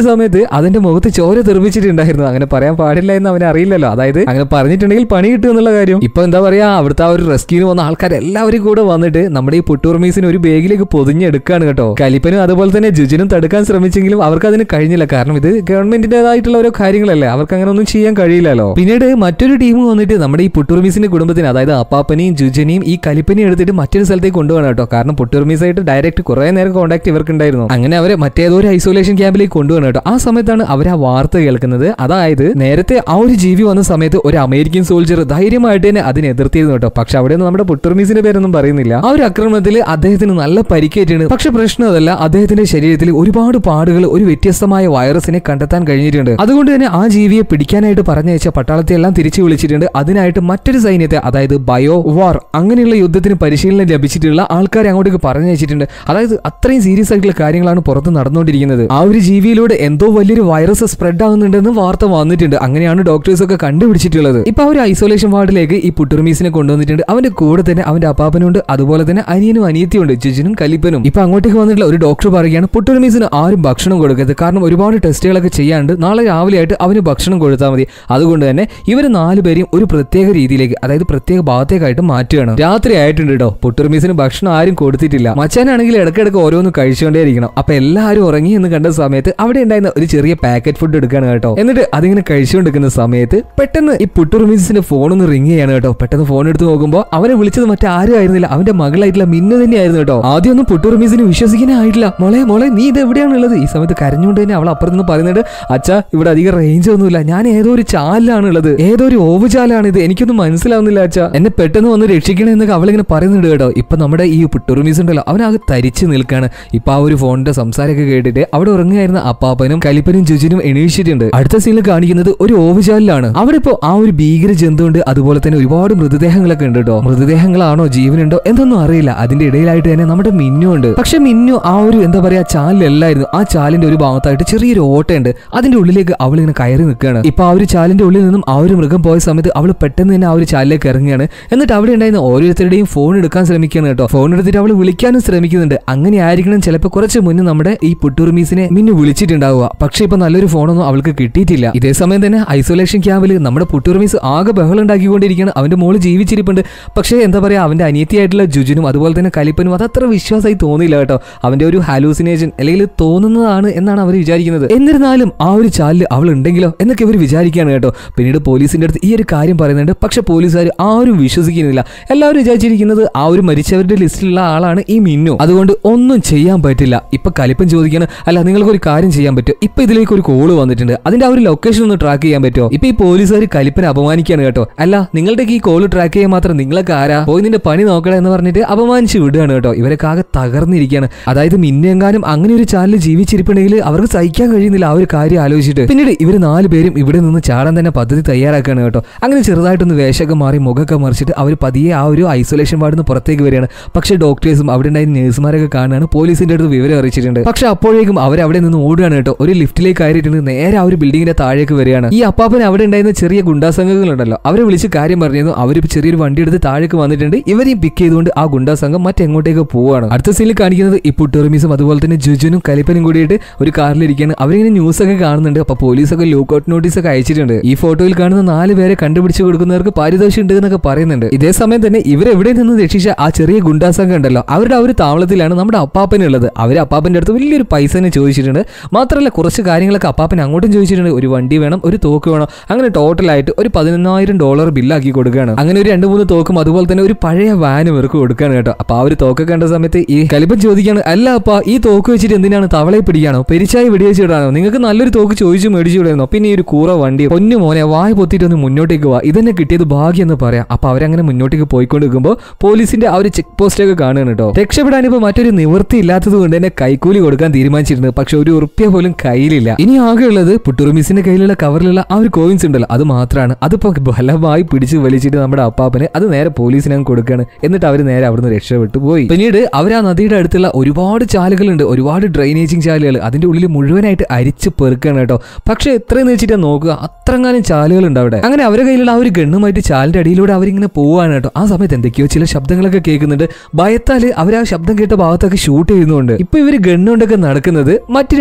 സമയത്ത് അതിന്റെ മുഖത്ത് ചോര തെറിപ്പിച്ചിട്ടുണ്ടായിരുന്നു അങ്ങനെ പറയാൻ പാടില്ല എന്ന് അവന് അറിയില്ലല്ലോ അതായത് അങ്ങനെ പറഞ്ഞിട്ടുണ്ടെങ്കിൽ പണി കിട്ടും എന്നുള്ള കാര്യം ഇപ്പൊ എന്താ പറയാ അവിടുത്തെ ആ ഒരു റെസ്ക്യൂന് വന്ന ആൾക്കാർ എല്ലാവരും കൂടെ വന്നിട്ട് നമ്മുടെ ഈ പുട്ടൂർമീസിന് ഒരു ബാഗിലേക്ക് പൊതിഞ്ഞെടുക്കാണ് കേട്ടോ കലിപ്പനും അതുപോലെ തന്നെ ജുജിനും തടുക്കാൻ ശ്രമിച്ചെങ്കിലും അവർക്ക് അതിന് കഴിഞ്ഞില്ല കാരണം ഇത് ഗവൺമെന്റിന്റേതായിട്ടുള്ള ഓരോ കാര്യങ്ങളല്ലേ അവർക്ക് അങ്ങനെ ഒന്നും ചെയ്യാൻ കഴിയില്ലല്ലോ പിന്നീട് മറ്റൊരു ടീം വന്നിട്ട് നമ്മുടെ ഈ പുട്ടൂർമീസിന്റെ കുടുംബത്തിന് അതായത് അപ്പാപ്പനെയും ജുജനെയും ഈ കലിപ്പനെയും എടുത്തിട്ട് മറ്റൊരു സ്ഥലത്തേക്ക് കൊണ്ടുപോകണം കേട്ടോ കാരണം പുട്ടൂർമീസായിട്ട് ഡയറക്റ്റ് കുറെ നേരം കോൺടാക്ട് ഇവർക്കുണ്ടായിരുന്നു അങ്ങനെ അവരെ മറ്റേതോ ഒരു ഐസൊലേഷൻ ക്യാമ്പിലേക്ക് കൊണ്ടുപോകണം കേട്ടോ ആ സമയത്താണ് അവർ ആ വാർത്ത കേൾക്കുന്നത് അതായത് നേരത്തെ ആ ഒരു ജീവി വന്ന സമയത്ത് ഒരു അമേരിക്കൻ സോൾജർ ധൈര്യമായിട്ട് തന്നെ അതിനെ എതിർത്തിരുന്നു കേട്ടോ പക്ഷെ അവിടെ നിന്ന് നമ്മുടെ പുട്ടർമീസിന്റെ പേരൊന്നും പറയുന്നില്ല ആ ഒരു ആക്രമണത്തിൽ അദ്ദേഹത്തിന് നല്ല പരിക്കേറ്റാണ് പക്ഷെ പ്രശ്നം അതല്ല അദ്ദേഹത്തിന്റെ ശരീരത്തിൽ ഒരുപാട് പാടുകൾ ഒരു വ്യത്യസ്തമായ വൈറസിനെ കണ്ടെത്താൻ കഴിഞ്ഞിട്ടുണ്ട് അതുകൊണ്ട് തന്നെ ആ ജീവിയെ പിടിക്കാനായിട്ട് പറഞ്ഞയച്ച പട്ടാളത്തെ എല്ലാം തിരിച്ചു വിളിച്ചിട്ടുണ്ട് അതിനായിട്ട് മറ്റൊരു സൈന്യത്തെ അതായത് ബയോ വാർ അങ്ങനെയുള്ള യുദ്ധത്തിന് പരിശീലനം ലഭിച്ചിട്ടുള്ള ആൾക്കാരെ അങ്ങോട്ടേക്ക് പറഞ്ഞയച്ചിട്ടുണ്ട് അതായത് അത്രയും സീരിയസ് ആയിട്ടുള്ള കാര്യങ്ങളാണ് പുറത്ത് നടന്നുകൊണ്ടിരിക്കുന്നത് ആ ഒരു ജീവിയിലൂടെ എന്തോ വലിയൊരു വൈറസ് സ്പ്രെഡ് ആവുന്നുണ്ടെന്ന് വാർത്ത വന്നിട്ടുണ്ട് അങ്ങനെയാണ് ഡോക്ടേഴ്സ് ഒക്കെ കണ്ടുപിടിച്ചിട്ടുള്ളത് ഇപ്പൊ ആ ഒരു ഐസൊലേഷൻ വാർഡിലേക്ക് ഈ പുട്ടുർമീസിനെ കൊണ്ടുവന്നിട്ടുണ്ട് അവന്റെ കൂടെ തന്നെ അവന്റെ അപ്പാപ്പനുണ്ട് അതുപോലെ തന്നെ അനിയനും അനിയത്തിയുണ്ട് ജിജിനും കലിപ്പനും ഇപ്പൊ അങ്ങോട്ടേക്ക് വന്നിട്ടുള്ള ഒരു ഡോക്ടർ പറയുകയാണ് പുട്ടുർമീസിന് ആരും ഭക്ഷണം കൊടുക്കരുത് കാരണം ഒരുപാട് ടെസ്റ്റുകളൊക്കെ ചെയ്യാണ്ട് നാളെ രാവിലെ ആയിട്ട് അവന് ഭക്ഷണം കൊടുത്താൽ മതി അതുകൊണ്ട് തന്നെ ഇവർ നാലുപേരെയും ഒരു പ്രത്യേക രീതിയിലേക്ക് അതായത് പ്രത്യേക ഭാഗത്തേക്കായിട്ട് മാറ്റുകയാണ് രാത്രി ആയിട്ടുണ്ട് കേട്ടോ പുട്ടുർമീസിന് ഭക്ഷണം ആരും കൊടുത്തിട്ടില്ല മച്ചാനാണെങ്കിൽ ഇടയ്ക്കിടയ്ക്ക് ഓരോന്ന് കഴിച്ചുകൊണ്ടേയിരിക്കണം അപ്പൊ എല്ലാവരും ഉറങ്ങി എന്ന് കണ്ട സമയത്ത് അവിടെ ഉണ്ടായിരുന്ന ഒരു ചെറിയ പാക്കറ്റ് ഫുഡ് എടുക്കാണ് കേട്ടോ എന്നിട്ട് അതിങ്ങനെ കഴിച്ചുകൊണ്ടിരിക്കുന്ന സമയത്ത് പെട്ടെന്ന് ഈ പുട്ടുറുമീസിന്റെ ഫോൺ ഒന്ന് റിങ് ചെയ്യാണ് കേട്ടോ പെട്ടെന്ന് ഫോൺ എടുത്ത് നോക്കുമ്പോൾ അവനെ വിളിച്ചത് മറ്റാരും ആയിരുന്നില്ല അവന്റെ മകളായിട്ടുള്ള മിന്നു തന്നെയായിരുന്നു കേട്ടോ ആദ്യമൊന്നും പുട്ടുറുമീസിന് വിശ്വസിക്കാനേ ആയിട്ടില്ല മോളെ മോളെ നീ ഇത് എവിടെയാണുള്ളത് ഈ സമയത്ത് കരഞ്ഞുകൊണ്ട് തന്നെ അവൾ അപ്പുറത്ത് നിന്ന് പറയുന്നുണ്ട് അച്ഛാ ഇവിടെ അധികം റേഞ്ച് ഒന്നുമില്ല ഞാൻ ഏതോ ഒരു ചാലിലാണ് ഉള്ളത് ഏതോ ഒരു ഓവുചാലാണ് ഇത് എനിക്കൊന്നും മനസ്സിലാവുന്നില്ല അച്ഛാ എന്നെ പെട്ടെന്ന് വന്ന് രക്ഷിക്കണേ എന്നൊക്കെ അവളിങ്ങനെ പറയുന്നുണ്ട് കേട്ടോ ഇപ്പൊ നമ്മുടെ ഈ പുട്ടുറുമീസ് ഉണ്ടല്ലോ അവനാകെ തരിച്ചു നിൽക്കാണ് ഇപ്പൊ ആ ഒരു ഫോണിന്റെ സംസാരമൊക്കെ കേട്ടിട്ട് അവിടെ ഉറങ്ങുകയായിരുന്ന അപ്പാപ്പനും കലിപ്പനും ജുജിനും എണീച്ചിട്ടുണ്ട് അടുത്ത സീനിൽ കാണിക്കുന്നത് ഒരു ഓവുചാലിലാണ് അവിടെ ഇപ്പോ ആ ഒരു ഭീകര ജന്തുണ്ട് അതുപോലെ തന്നെ ഒരുപാട് മൃതദേഹങ്ങളൊക്കെ ഉണ്ട് കേട്ടോ മൃതദേഹങ്ങളാണോ ജീവനുണ്ടോ എന്തൊന്നും അറിയില്ല അതിന്റെ ഇടയിലായിട്ട് തന്നെ നമ്മുടെ മിന്നു ഉണ്ട് പക്ഷെ മിന്നു ആ ഒരു എന്താ പറയാ ചാലിലല്ലായിരുന്നു ആ ചാലിന്റെ ഒരു ഭാഗത്തായിട്ട് ചെറിയൊരു ഓട്ടയുണ്ട് അതിന്റെ ഉള്ളിലേക്ക് അവൾ ഇങ്ങനെ കയറി നിൽക്കുകയാണ് ഇപ്പൊ ആ ഒരു ചാലിന്റെ ഉള്ളിൽ നിന്നും ആ ഒരു മൃഗം പോയ സമയത്ത് അവൾ പെട്ടെന്ന് തന്നെ ആ ഒരു ചാലിലേക്ക് ഇറങ്ങുകയാണ് എന്നിട്ട് അവിടെ ഉണ്ടായിരുന്ന ഓരോരുത്തരുടെയും ഫോൺ എടുക്കാൻ ശ്രമിക്കുകയാണ് കേട്ടോ ഫോൺ എടുത്തിട്ട് അവൾ വിളിക്കാനും ശ്രമിക്കുന്നുണ്ട് അങ്ങനെ ആയിരിക്കണം ചിലപ്പോൾ കുറച്ച് മുന്നേ നമ്മുടെ ഈ പുട്ടൂർമീസിനെ മിന്നു വിളിച്ചിട്ടുണ്ടാവുക പക്ഷെ ഇപ്പൊ നല്ലൊരു ഫോണൊന്നും അവൾക്ക് കിട്ടിയിട്ടില്ല ഇതേ സമയം തന്നെ ഐസൊലേഷൻ ക്യാമ്പിൽ നമ്മുടെ പുട്ടൂർമീസ് ആകെ ബഹളം ഉണ്ടാക്കിക്കൊണ്ടിരിക്കുകയാണ് അവന്റെ മോള് ജീവിച്ചിരിപ്പുണ്ട് പക്ഷേ എന്താ പറയാ അവന്റെ അനിയത്തിയായിട്ടുള്ള ജുജുനും അതുപോലെ തന്നെ കലിപ്പനും അത് അത്ര വിശ്വാസമായി തോന്നിയില്ല കേട്ടോ അവന്റെ ഒരു ഹാലൂസിനേഷൻ അല്ലെങ്കിൽ തോന്നുന്നതാണ് എന്നാണ് അവർ വിചാരിക്കുന്നത് എന്നിരുന്നാലും ആ ഒരു ചാലിൽ അവൾ ഉണ്ടെങ്കിലോ എന്നൊക്കെ ഇവർ വിചാരിക്കുകയാണ് കേട്ടോ പിന്നീട് പോലീസിന്റെ അടുത്ത് ഈ ഒരു കാര്യം പറയുന്നുണ്ട് പക്ഷെ പോലീസുകാർ ആരും വിശ്വസിക്കുന്നില്ല എല്ലാവരും വിചാരിച്ചിരിക്കുന്നത് ആ ഒരു മരിച്ചവരുടെ ലിസ്റ്റിലുള്ള ആളാണ് ഈ മിന്നു അതുകൊണ്ട് ഒന്നും ചെയ്യാൻ പറ്റില്ല ഇപ്പൊ കലിപ്പൻ ചോദിക്കാണ് അല്ല നിങ്ങൾക്ക് ഒരു കാര്യം ചെയ്യാൻ പറ്റുമോ ഇപ്പൊ ഇതിലേക്ക് ഒരു കോള് വന്നിട്ടുണ്ട് അതിന്റെ ആ ഒരു ലൊക്കേഷൻ ഒന്ന് ട്രാക്ക് ചെയ്യാൻ പറ്റുമോ ഇപ്പൊ ഈ പോലീസുകാർ കലിപ്പനെ അപമാനിക്കാണ് കേട്ടോ അല്ല നിങ്ങളുടെ ഈ കോള് ട്രാക്ക് ചെയ്യാൻ മാത്രം നിങ്ങളൊക്കെ ആരാ പോയി നിന്റെ പണി നോക്കണേ എന്ന് പറഞ്ഞിട്ട് അപമാനിച്ച് വിടുകയാണ് കേട്ടോ ഇവരൊക്കെ ആകെ തകർന്നിരിക്കുകയാണ് അതായത് മിന്നെങ്ങാനും അങ്ങനെ ഒരു ചാനൽ ജീവിച്ചിരിപ്പുണ്ടെങ്കിൽ അവർക്ക് സഹിക്കാൻ കഴിയുന്നില്ല ആ ഒരു കാര്യം ആലോചിച്ചിട്ട് പിന്നീട് ഇവർ നാല് പേരും ഇവിടെ നിന്ന് ചാടാൻ തന്നെ പദ്ധതി തയ്യാറാക്കുകയാണ് കേട്ടോ അങ്ങനെ ചെറുതായിട്ടൊന്ന് വേഷമൊക്കെ മാറി മുഖമൊക്കെ മറിച്ചിട്ട് അവർ പതിയെ ആ ഒരു ഐസൊലേഷൻ വാർഡിൽ നിന്ന് പുറത്തേക്ക് വരികയാണ് പക്ഷേ ഡോക്ടേഴ്സും അവിടെ ഉണ്ടായിരുന്ന നേഴ്സുമാരൊക്കെ കാണാണ് പോലീസിന്റെ അടുത്ത് വിവരം അറിയിച്ചിട്ടുണ്ട് പക്ഷെ അപ്പോഴേക്കും അവർ അവിടെ നിന്ന് ഓടുകയാണ് കേട്ടോ ഒരു ലിഫ്റ്റിലേക്ക് കയറിയിട്ടുണ്ട് നേരെ ആ ഒരു ബിൽഡിങ്ങിന്റെ താഴേക്ക് വരികയാണ് ഈ അപ്പാപ്പൻ അവിടെ ഉണ്ടായിരുന്ന ചെറിയ ഗുണ്ടാസംഘങ്ങളുണ്ടല്ലോ അവരെ വിളിച്ച് കാര്യം പറഞ്ഞിരുന്നു അവർ ചെറിയൊരു വണ്ടി എടുത്ത് താഴേക്ക് വന്നിട്ടുണ്ട് ഇവരെയും പിക്ക് ചെയ്തുകൊണ്ട് ആ ഗുണ്ടാസംഘം മറ്റെങ്ങോട്ടേക്ക് പോവാണ് അടുത്ത സീനിൽ കാണിക്കുന്നത് ഇപ്പോൾ ടെറിമീസും അതുപോലെ തന്നെ ജുജുനും കലിപ്പനും കൂടിയിട്ട് ഒരു കാറിലിരിക്കുകയാണ് അവരിങ്ങനെ ന്യൂസ് ഒക്കെ കാണുന്നുണ്ട് അപ്പൊ പോലീസൊക്കെ ലൂക്കൌട്ട് നോട്ടീസ് ഒക്കെ അയച്ചിട്ടുണ്ട് ഈ ഫോട്ടോയിൽ കാണുന്ന നാല് പേരെ കണ്ടുപിടിച്ച് കൊടുക്കുന്നവർക്ക് പാരിതോഷം ഉണ്ട് എന്നൊക്കെ പറയുന്നുണ്ട് ഇതേ സമയം തന്നെ ഇവരെവിടെ നിന്ന് രക്ഷിച്ച ആ ചെറിയ ഗുണ്ടാസംഘം ഉണ്ടല്ലോ അവരുടെ ആ ഒരു താവളത്തിലാണ് നമ്മുടെ അപ്പാപ്പനുള്ളത് അവർ അപ്പാപ്പന്റെ അടുത്ത് വലിയൊരു പൈസ തന്നെ ചോദിച്ചിട്ടുണ്ട് മാത്രമല്ല കുറച്ച് കാര്യങ്ങളൊക്കെ അപ്പാപ്പൻ അങ്ങോട്ടും ചോദിച്ചിട്ടുണ്ട് ഒരു വണ്ടി വേണം ഒരു തോക്ക് വേണം അങ്ങനെ ടോട്ടലായിട്ട് ഒരു പതിനൊന്നായിരം ഡോളർ ബില്ലാക്കി കൊടുക്കുകയാണ് അങ്ങനെ ഒരു രണ്ട് മൂന്ന് തോക്കും അതുപോലെ തന്നെ ഒരു പഴയ വാനും ഇവർക്ക് കൊടുക്കുകയാണ് കേട്ടോ അപ്പൊ ആ ഒരു തോക്ക് കണ്ട സമയത്ത് ഈ കലിപ്പൻ ചോദിക്കാണ് അല്ല അപ്പ ഈ തോക്ക് വെച്ചിട്ട് എന്തിനാണ് തവളയെ പിടിക്കാണോ പെരിച്ചായി വെടിവെച്ച് വിടാനോ നിങ്ങൾക്ക് നല്ലൊരു തോക്ക് ചോദിച്ചു മേടിച്ചു വിടാനോ പിന്നെ ഈ ഒരു കൂറ വണ്ടി പൊന്നു മോനെ വായ പൊത്തിയിട്ട് ഒന്ന് മുന്നോട്ടേക്ക് വാ ഇതന്നെ കിട്ടിയത് ഭാഗ്യം എന്ന് പറയാം അപ്പൊ അവരങ്ങനെ മുന്നോട്ടേക്ക് പോയിക്കൊണ്ട് നിൽക്കുമ്പോൾ പോലീസിന്റെ ആ ഒരു ചെക്ക് പോസ്റ്റ് ഒക്കെ കാണുകയാണ് കേട്ടോ രക്ഷപ്പെടാൻ ഇപ്പൊ മറ്റൊരു നിവൃത്തി ഇല്ലാത്തത് കൊണ്ട് തന്നെ കൈക്കൂലി കൊടുക്കാൻ തീരുമാനിച്ചിരുന്നു പക്ഷെ ഒരു ഉറുപ്പ്യ പോലും കയ്യിലില്ല ഇനി ആകെയുള്ളത് പുട്ടുറുമിസിന്റെ കയ്യിലുള്ള കവറിലുള്ള ആ ഒരു കോയിൻസ് ഉണ്ടല്ലോ അത് മാത്രമാണ് അതിപ്പോ ബലമായി പിടിച്ച് വലിച്ചിട്ട് നമ്മുടെ അപ്പാപ്പന് അത് നേരെ പോലീസിനെ അങ്ങ് കൊടുക്കുകയാണ് എന്നിട്ട് അവർ നേരെ അവിടുന്ന് രക്ഷപ്പെട്ടു പോയി പിന്നീട് അവർ ആ നദിയുടെ അടുത്തുള്ള ഒരുപാട് ചാലുകളുണ്ട് ഒരുപാട് ഡ്രൈനേജിങ് ചാലുകൾ അതിന്റെ ഉള്ളിൽ മുഴുവനായിട്ട് അരിച്ച് പെറുക്കുകയാണ് കേട്ടോ പക്ഷെ എത്രയെന്ന് വെച്ചിട്ടാ നോക്കുക അത്രങ്ങാനും ചാലുകളുണ്ട് അവിടെ അങ്ങനെ അവരുടെ കയ്യിലുള്ള ആ ഒരു ഗണ്ണുമായിട്ട് ചാലിന്റെ അടിയിലൂടെ അവരിങ്ങനെ പോവാണ് കേട്ടോ ആ സമയത്ത് എന്തൊക്കെയോ ചില ശബ്ദങ്ങളൊക്കെ കേൾക്കുന്നുണ്ട് ഭയത്താല് അവർ ആ ശബ്ദം കേട്ട ഭാഗത്തൊക്കെ ഷൂട്ട് ചെയ്യുന്നുണ്ട് ഇപ്പൊ ഇവര് ഗണ്ണുകൊണ്ടൊക്കെ നടക്കുന്നത് മറ്റു രണ്ട് ആൾക്കാർ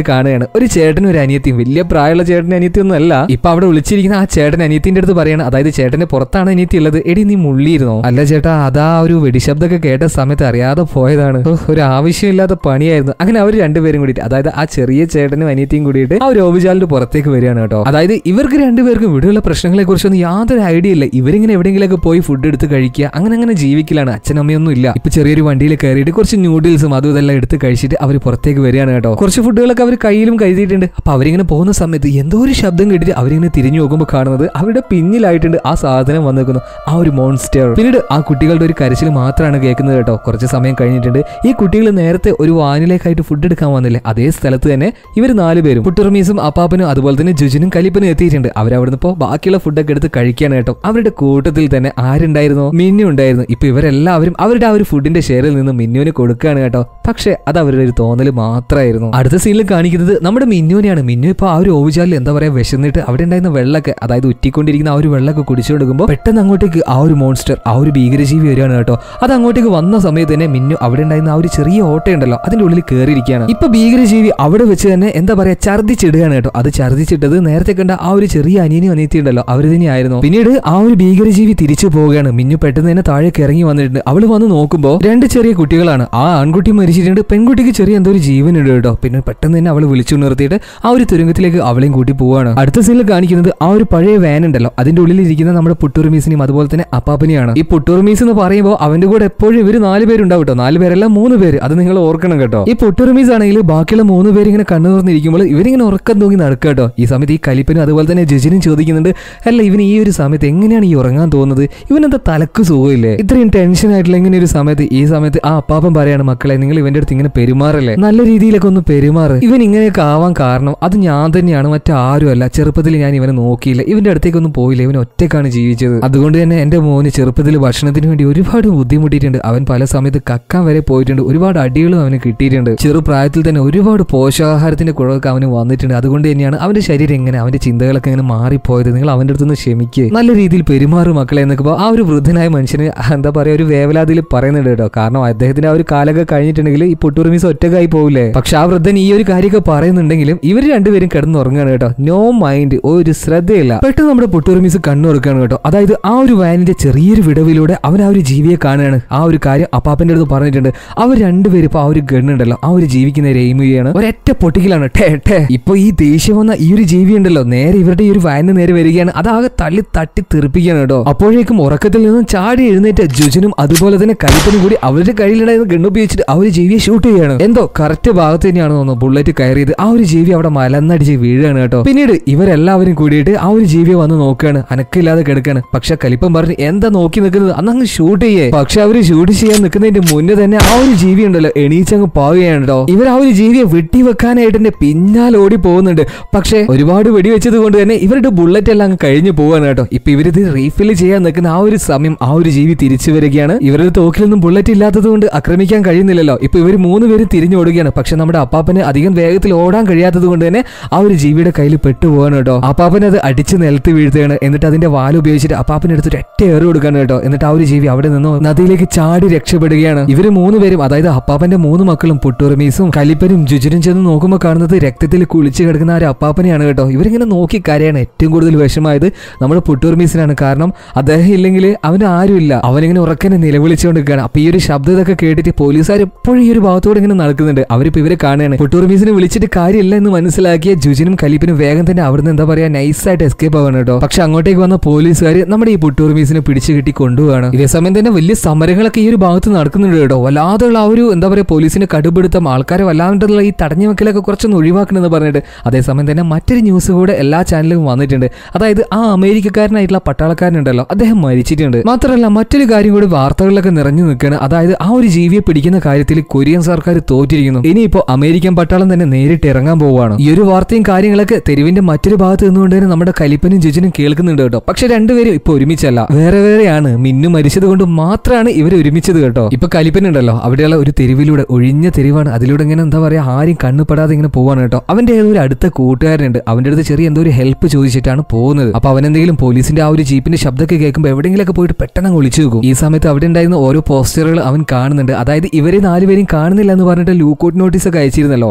കാണുകയാണ് ഒരു ചേട്ടനും ഒരു അനിയത്തിയും വലിയ പ്രായമുള്ള ചേട്ടനും അനിയത്തി ഒന്നും അല്ല ഇപ്പൊ അവിടെ വിളിച്ചിരിക്കുന്ന ആ ചേട്ടൻ അനിയത്തിന്റെ അടുത്ത് പറയാണ് അതായത് ചേട്ടന്റെ പുറത്താണ് അനിയത്തി ഉള്ളത് എടി നീ മുള്ളിയിരുന്നോ അല്ല ചേട്ടാ അതാ ഒരു വെടിശബ്ദമൊക്കെ കേട്ട സമയത്ത് അറിയാതെ പോയതാണ് ഓ, ഒരു ആവശ്യമില്ലാത്ത പണിയായിരുന്നു അങ്ങനെ അവർ രണ്ടുപേരും കൂടിയിട്ട് അതായത് ആ ചെറിയ ചേട്ടനും അനിയത്തിയും കൂടിയിട്ട് ആ ഒരു ഓബിജാലിന്റെ പുറത്തേക്ക് വരികയാണ് കേട്ടോ അതായത് ഇവർക്ക് രണ്ടുപേർക്കും ഇവിടെയുള്ള പ്രശ്നങ്ങളെ കുറിച്ചൊന്നും യാതൊരു ഐഡിയ ഇല്ല ഇവരിങ്ങനെ എവിടെയെങ്കിലൊക്കെ പോയി ഫുഡ് എടുത്ത് കഴിക്കുക അങ്ങനെ അങ്ങനെ ജീവിക്കലാണ് അച്ഛനമ്മയൊന്നും ഇല്ല ഇപ്പൊ ചെറിയൊരു വണ്ടിയിൽ കയറിയിട്ട് കുറച്ച് ന്യൂഡിൽസും അതും ഇതെല്ലാം എടുത്ത് കഴിച്ചിട്ട് അവർ പുറത്തേക്ക് വരികയാണ് കേട്ടോ കുറച്ച് ഫുഡുകളൊക്കെ അവർ കയ്യിലും കരുതിയിട്ടുണ്ട് അപ്പൊ അവരിങ്ങനെ പോകുന്ന സമയത്ത് എന്തോ ഒരു ശബ്ദം കേട്ടിട്ട് അവരിങ്ങനെ തിരിഞ്ഞു നോക്കുമ്പോൾ കാണുന്നത് അവരുടെ പിന്നിലായിട്ടുണ്ട് ആ സാധനം വന്നു നിൽക്കുന്നു ആ ഒരു മോൺസ്റ്റർ പിന്നീട് ആ കുട്ടികളുടെ ഒരു കരച്ചിൽ മാത്രമാണ് കേൾക്കുന്നത് കേട്ടോ കുറച്ച് സമയം കഴിഞ്ഞിട്ടുണ്ട് ഈ കുട്ടികൾ നേരത്തെ ഒരു വാനിലേക്കായിട്ട് ഫുഡ് എടുക്കാൻ വന്നില്ലേ അതേ സ്ഥലത്ത് തന്നെ ഇവർ നാലുപേരും പുട്ടുറമീസും അപ്പാപ്പനും അതുപോലെ തന്നെ ജുജിനും കലിപ്പനും എത്തിയിട്ടുണ്ട് അവരവിടുന്ന് ഇപ്പോൾ ബാക്കിയുള്ള ഫുഡൊക്കെ എടുത്ത് കഴിക്കാണ് കേട്ടോ അവരുടെ കൂട്ടത്തിൽ തന്നെ ആരുണ്ടായിരുന്നു മിന്നു ഉണ്ടായിരുന്നു ഇപ്പൊ ഇവരെല്ലാവരും അവരുടെ ആ ഒരു ഫുഡിന്റെ ഷെയറിൽ നിന്ന് മിന്നുവിന് കൊടുക്കുകയാണ് കേട്ടോ പക്ഷെ അത് അവരുടെ ഒരു തോന്നൽ മാത്രമായിരുന്നു അടുത്ത സീനിൽ കാണിക്കുന്നത് നമ്മുടെ മിന്നുവിനെയാണ് മിന്നു ഇപ്പൊ ആ ഒരു ഓവുചാലിൽ എന്താ പറയാ വിശന്നിട്ട് അവിടെ ഉണ്ടായിരുന്ന വെള്ളമൊക്കെ അതായത് ഉറ്റിക്കൊണ്ടിരിക്കുന്ന ആ ഒരു വെള്ളമൊക്കെ കുടിച്ചു കൊടുക്കുമ്പോൾ പെട്ടെന്ന് അങ്ങോട്ടേക്ക് ആ ഒരു മോൺസ്റ്റർ ആ ഒരു ഭീകരജീവി വരികയാണ് കേട്ടോ അത് അങ്ങോട്ടേക്ക് വന്ന സമയത്ത് തന്നെ മിന്നു അവിടെ ഉണ്ടായിരുന്ന ആ ഒരു ചെറിയ ഓട്ടയുണ്ടല്ലോ അതിന്റെ ഉള്ളിൽ കയറിയിരിക്കുകയാണ് ഇപ്പൊ ഭീകരജീവി അവിടെ വെച്ച് തന്നെ എന്താ പറയാ ഛർദ്ദിച്ചിടുകയാണ് കേട്ടോ അത് ഛർദ്ദിച്ചിട്ടത് നേരത്തെ കണ്ട ആ ഒരു ചെറിയ അനിയനും അനിയത്തി ഉണ്ടല്ലോ അവർ തന്നെയായിരുന്നു പിന്നീട് ആ ഒരു ഭീകരജീവി തിരിച്ചു പോവുകയാണ് മിന്നു പെട്ടെന്ന് തന്നെ താഴേക്ക് ഇറങ്ങി വന്നിട്ടുണ്ട് അവള് വന്ന് നോക്കുമ്പോൾ രണ്ട് ചെറിയ കുട്ടികളാണ് ആ ആൺകുട്ടി മരിച്ചിട്ടുണ്ട് പെൺകുട്ടിക്ക് ചെറിയ എന്തോ ഒരു ജീവനുണ്ട് കേട്ടോ പിന്നെ പെട്ടെന്ന് തന്നെ അവൾ വിളിച്ചു നിർത്തിയിട്ട് ആ ഒരു തുരങ്കത്തിലേക്ക് അവളെയും കൂട്ടി പോവാണ് അടുത്ത സീനിൽ കാണിക്കുന്നത് ആ ഒരു പഴയ വാൻ ഉണ്ടല്ലോ അതിന്റെ ഉള്ളിൽ ഇരിക്കുന്ന നമ്മുടെ പുട്ടുറുമീസിനെയും അതുപോലെ തന്നെ അപ്പാപ്പനെയാണ് ഈ പുട്ടുറുമീസ് എന്ന് പറയുമ്പോൾ അവന്റെ കൂടെ എപ്പോഴും ഇവര് നാല് പേരുണ്ടാവും കേട്ടോ നാല് പേരല്ല മൂന്ന് പേര് അത് നിങ്ങൾ ഓർക്കണം കേട്ടോ ഈ പുട്ടുറുമീസ് ആണെങ്കിൽ ബാക്കിയുള്ള മൂന്ന് പേര് ഇങ്ങനെ കണ്ണു തുറന്നിരിക്കുമ്പോൾ ഇവരിങ്ങനെ ഉറക്കം തൂങ്ങി നടക്കുക കേട്ടോ ഈ സമയത്ത് ഈ കലിപ്പനും അതുപോലെ തന്നെ ജജിനും ചോദിക്കുന്നുണ്ട് അല്ല ഇവന് ഈ ഒരു സമയത്ത് എങ്ങനെയാണ് ഈ ഉറങ്ങാൻ തോന്നുന്നത് ഇവനെന്താ തലക്ക് സുഖമില്ലേ ഇത്രയും ടെൻഷൻ ആയിട്ടുള്ള ഇങ്ങനെ ഒരു സമയത്ത് ഈ സമയത്ത് ആ അപ്പാപ്പൻ പറയാണ് മക്കളെ നിങ്ങൾ ഇവന്റെ അടുത്ത് ഇങ്ങനെ പെരുമാറല്ലേ നല്ല രീതിയിലൊക്കെ ഒന്ന് പെരുമാറ് ഇവൻ ഇങ്ങനെയൊക്കെ ആവാൻ കാരണം അത് ഞാൻ തന്നെയാണ് മറ്റാരും അല്ല ചെറുപ്പത്തിൽ ഞാൻ ഇവനെ നോക്കിയില്ല ഇവന്റെ അടുത്തേക്കൊന്നും പോയില്ല ഇവൻ ഒറ്റക്കാണ് ജീവിച്ചത് അതുകൊണ്ട് തന്നെ എന്റെ മോന് ചെറുപ്പത്തിൽ ഭക്ഷണത്തിന് വേണ്ടി ഒരുപാട് ബുദ്ധിമുട്ടിയിട്ടുണ്ട് അവൻ പല സമയത്ത് കക്കാൻ വരെ പോയിട്ടുണ്ട് ഒരുപാട് അടികളും അവന് കിട്ടിയിട്ടുണ്ട് ചെറുപ്രായത്തിൽ തന്നെ ഒരുപാട് പോഷകാഹാരത്തിന്റെ കുറവൊക്കെ അവന് വന്നിട്ടുണ്ട് അതുകൊണ്ട് തന്നെയാണ് അവന്റെ ശരീരം എങ്ങനെ അവന്റെ ചിന്തകളൊക്കെ ഇങ്ങനെ മാറിപ്പോയത് നിങ്ങൾ അവന്റെ അടുത്തുനിന്ന് ക്ഷമിക്കുക നല്ല രീതിയിൽ പെരുമാറും മക്കളെ എന്നൊക്കെ പോ- ആ ഒരു വൃദ്ധനായ മനുഷ്യന് എന്താ പറയാ ഒരു വേവലാതിയിൽ പറയുന്നുണ്ട് കേട്ടോ കാരണം അദ്ദേഹത്തിന്റെ ആ ഒരു കാലൊക്കെ കഴിഞ്ഞിട്ടുണ്ടെങ്കിൽ ഈ പൊട്ടുറുമീസ് ഒറ്റക്കായി പോകില്ലേ പക്ഷെ ആ വൃദ്ധൻ ഈ ഒരു കാര്യമൊക്കെ പറയുന്നുണ്ടെങ്കിലും ഇവർ രണ്ടുപേരും കിടന്നുറങ്ങാണ് കേട്ടോ നോ മൈൻഡ് ഒരു ശ്രദ്ധയില്ല പെട്ടെന്ന് നമ്മുടെ പൊട്ടുറുമീസ് കണ്ണുറക്കാണ് കേട്ടോ അതായത് ആ ഒരു വാനിന്റെ ചെറിയൊരു വിടവിലൂടെ അവൻ ആ ഒരു ജീവിയെ കാണുകയാണ് ആ ഒരു കാര്യം അപ്പാപ്പന്റെ അടുത്ത് പറഞ്ഞിട്ടുണ്ട് അവർ രണ്ടുപേരും ഇപ്പൊ ആ ഒരു ഗണ്ണുണ്ടല്ലോ ആ ഒരു ജീവിക്കുന്ന എയിമുകയാണ് ഒരൊറ്റ പൊട്ടിക്കലാണ് ടേ ടേ ഇപ്പൊ ഈ ദേഷ്യം വന്ന ഈ ഒരു ജീവി ഉണ്ടല്ലോ നേരെ ഇവരുടെ ഈ ഒരു വാനിന് നേരെ വരികയാണ് അതാകെ തള്ളി തട്ടി തെറിപ്പിക്കുകയാണ് കേട്ടോ അപ്പോഴേക്കും ഉറക്കത്തിൽ നിന്നും ചാടി എഴുന്നേറ്റ് ജുജനും അതുപോലെ തന്നെ കലിപ്പനും കൂടി അവരുടെ കയ്യിലുണ്ടായിരുന്ന ഗണ്ണ് ഉപയോഗിച്ചിട്ട് ആ ഒരു ജീവിയെ ഷൂട്ട് ചെയ്യാണ് എന്തോ കറക്റ്റ് ഭാഗത്ത് തന്നെയാണ് തോന്നുന്നു ബുള്ളറ്റ് കയറിയത് ആ ഒരു ജീവി അവിടെ മലന്നടിച്ച് വീഴുകയാണ് കേട്ടോ പിന്നീട് ഇവരെല്ലാവരും കൂടിയിട്ട് ആ ഒരു ജീവിയെ വന്ന് നോക്കുകയാണ് അനക്കില്ലാതെ കിടക്കാണ് പക്ഷെ കലിപ്പൻ പറഞ്ഞു എന്താ നോക്കി നിൽക്കുന്നത് അന്ന് അങ്ങ് ഷൂട്ട് ചെയ്യേ പക്ഷെ അവര് ഷൂട്ട് ചെയ്യാൻ നിൽക്കുന്നതിന്റെ മുന്നേ തന്നെ ആ ഒരു ജീവി ഉണ്ടല്ലോ എണീച്ചങ്ങ് പാവുകയാണ് കേട്ടോ ഇവർ ആ ഒരു ജീവിയെ വെട്ടി വെക്കാനായിട്ട് എന്റെ പിന്നാലെ ഓടി പോകുന്നുണ്ട് പക്ഷെ ഒരുപാട് വെടിവെച്ചത് കൊണ്ട് തന്നെ ഇവരുടെ ബുള്ളറ്റ് എല്ലാം അങ്ങ് കഴിഞ്ഞു പോവാണ് കേട്ടോ ഇപ്പൊ ഇവരിത് റീഫിൽ ചെയ്യാൻ നിൽക്കുന്ന ആ ഒരു സമയം ആ ഒരു ജീവി തിരിച്ചു വരികയാണ് ഇവരുടെ തോക്കിലൊന്നും ബുള്ളറ്റ് ഇല്ലാത്തത് കൊണ്ട് ആക്രമിക്കാൻ കഴിയുന്നില്ലല്ലോ ഇപ്പൊ ഇവർ മൂന്ന് പേര് തിരിഞ്ഞോടുകയാണ് പക്ഷെ നമ്മുടെ അപ്പാപ്പന് അധികം വേഗത്തിൽ ഓടാൻ കഴിയാത്തത് കൊണ്ട് തന്നെ ആ ഒരു ജീവിയുടെ കയ്യിൽ പെട്ടുപോകാണ് കേട്ടോ അപ്പാപ്പൻ അത് അടിച്ച് നിലത്ത് വീഴ്ത്തുകയാണ് എന്നിട്ട് അതിന്റെ വാല് ഉപയോഗിച്ചിട്ട് അപ്പാപ്പനെ എടുത്തിട്ട് ഒറ്റ ഏറ് കൊടുക്കാണ് കേട്ടോ എന്നിട്ട് ആ ഒരു ജീവി അവിടെ നിന്ന് നദിയിലേക്ക് ചാടി രക്ഷപ്പെടുകയാണ് ഇവര് മൂന്ന് പേരും അതായത് അപ്പാപ്പന്റെ മൂന്ന് മക്കളും പുട്ടുറമീസും കലിപ്പനും ജുജുരും ചെന്ന് നോക്കുമ്പോൾ കാണുന്നത് രക്തത്തിൽ കുളിച്ച് കിടക്കുന്ന ആ ഒരു അപ്പാപ്പനെയാണ് കേട്ടോ ഇവരിങ്ങനെ നോക്കി കരയാണ് ഏറ്റവും കൂടുതൽ വിഷമായത് നമ്മുടെ പുട്ടുറമീസിനാണ് കാരണം അദ്ദേഹം ഇല്ലെങ്കിൽ അവന് ആരുമില്ല അവനിങ്ങനെ ഉറക്കനെ നിലവിളിച്ചുകൊണ്ട് നിൽക്കുകയാണ് അപ്പൊ ഈ ഒരു ശബ്ദം ഇതൊക്കെ കേട്ടിട്ട് പോലീസുകാർ എപ്പോഴും ഈ ഒരു ഭാഗത്തോടെ ഇങ്ങനെ നടക്കുന്നുണ്ട് അവരിപ്പോ ഇവരെ കാണുകയാണ് പുട്ടുറമീസിനെ വിളിച്ചിട്ട് കാര്യമില്ല എന്ന് മനസ്സിലാക്കിയ ജുജിനും കലിപ്പിനും വേഗം തന്നെ അവിടുന്ന് എന്താ പറയാ നൈസായിട്ട് എസ്കേപ്പ് ആവാണ് കേട്ടോ പക്ഷെ അങ്ങോട്ടേക്ക് വന്ന പോലീസുകാർ നമ്മുടെ ഈ പുട്ടുറമീസിനെ പിടിച്ചു കിട്ടി കൊണ്ടുപോവാണ് ഇതേ സമയം തന്നെ വലിയ സമരങ്ങളൊക്കെ ഈ ഒരു ഭാഗത്ത് നടക്കുന്നുണ്ട് കേട്ടോ വല്ലാതെയുള്ള ആ ഒരു എന്താ പറയാ പോലീസിന്റെ കടുപിടുത്തം ആൾക്കാരെ വല്ലാണ്ടുള്ള ഈ തടഞ്ഞു വെക്കലൊക്കെ കുറച്ചൊന്ന് ഒഴിവാക്കണമെന്ന് പറഞ്ഞിട്ട് അതേസമയം തന്നെ മറ്റൊരു ന്യൂസ് കൂടെ എല്ലാ ചാനലിലും വന്നിട്ടുണ്ട് അതായത് ആ അമേരിക്കക്കാരനായിട്ടുള്ള പട്ടാളക്കാരനുണ്ടല്ലോ അദ്ദേഹം മരിച്ചിട്ടുണ്ട് മാത്രമല്ല മറ്റൊരു കാര്യം കൂടി വാർത്തകളിലൊക്കെ നിറഞ്ഞു നിൽക്കുകയാണ് അതായത് ആ ഒരു ജീവിയെ പിടിക്കുന്ന കാര്യത്തിൽ കൊറിയൻ സർക്കാർ തോറ്റിരിക്കുന്നു ഇനിയിപ്പോ അമേരിക്കൻ പട്ടാളം തന്നെ നേരിട്ട് ഇറങ്ങാൻ പോവുകയാണ് ഈ ഒരു വാർത്തയും കാര്യങ്ങളൊക്കെ തെരുവിന്റെ മറ്റൊരു ഭാഗത്ത് നിന്നുകൊണ്ട് തന്നെ നമ്മുടെ കലിപ്പനും ജിജിനും കേൾക്കുന്നുണ്ട് കേട്ടോ പക്ഷെ രണ്ടുപേരും ഇപ്പൊ ഒരുമിച്ചല്ല വേറെ വേറെയാണ് മിന്നു മരിച്ചത് കൊണ്ട് മാത്രമാണ് ഇവർ ഒരുമിച്ചത് കേട്ടോ ഇപ്പൊ കലിപ്പനുണ്ടല്ലോ അവിടെയുള്ള ഒരു തെരുവിലൂടെ ഒഴിഞ്ഞ തെരുവാണ് അതിലൂടെ ഇങ്ങനെ എന്താ പറയാ ആരും കണ്ണുപെടാതെ ഇങ്ങനെ പോവാണ് കേട്ടോ അവന്റെ ഏതോ ഒരു അടുത്ത കൂട്ടുകാരനുണ്ട് അവന്റെ അടുത്ത് ചെറിയ എന്തോ ഒരു ഹെൽപ്പ് ചോദിച്ചിട്ടാണ് പോകുന്നത് അപ്പൊ അവൻ എന്തെങ്കിലും പോലീസിന്റെ ആ ഒരു ജീപ്പിന്റെ ശബ്ദമൊക്കെ കേൾക്കുമ്പോൾ എവിടെയെങ്കിലൊക്കെ പോയിട്ട് പെട്ടെന്ന് അങ്ങ് ഒളിച്ചു നോക്കും ഈ സമയത്ത് അവിടെ ഉണ്ടായിരുന്ന ഓരോ പോസ്റ്ററുകൾ അവൻ കാണുന്നുണ്ട് അതായത് ഇവരെ നാലുപേരും കാണുന്നില്ല എന്ന് പറഞ്ഞിട്ട് ലൂക്കൗട്ട് നോട്ടീസ് ഒക്കെ അയച്ചിരുന്നല്ലോ ആ ഒരു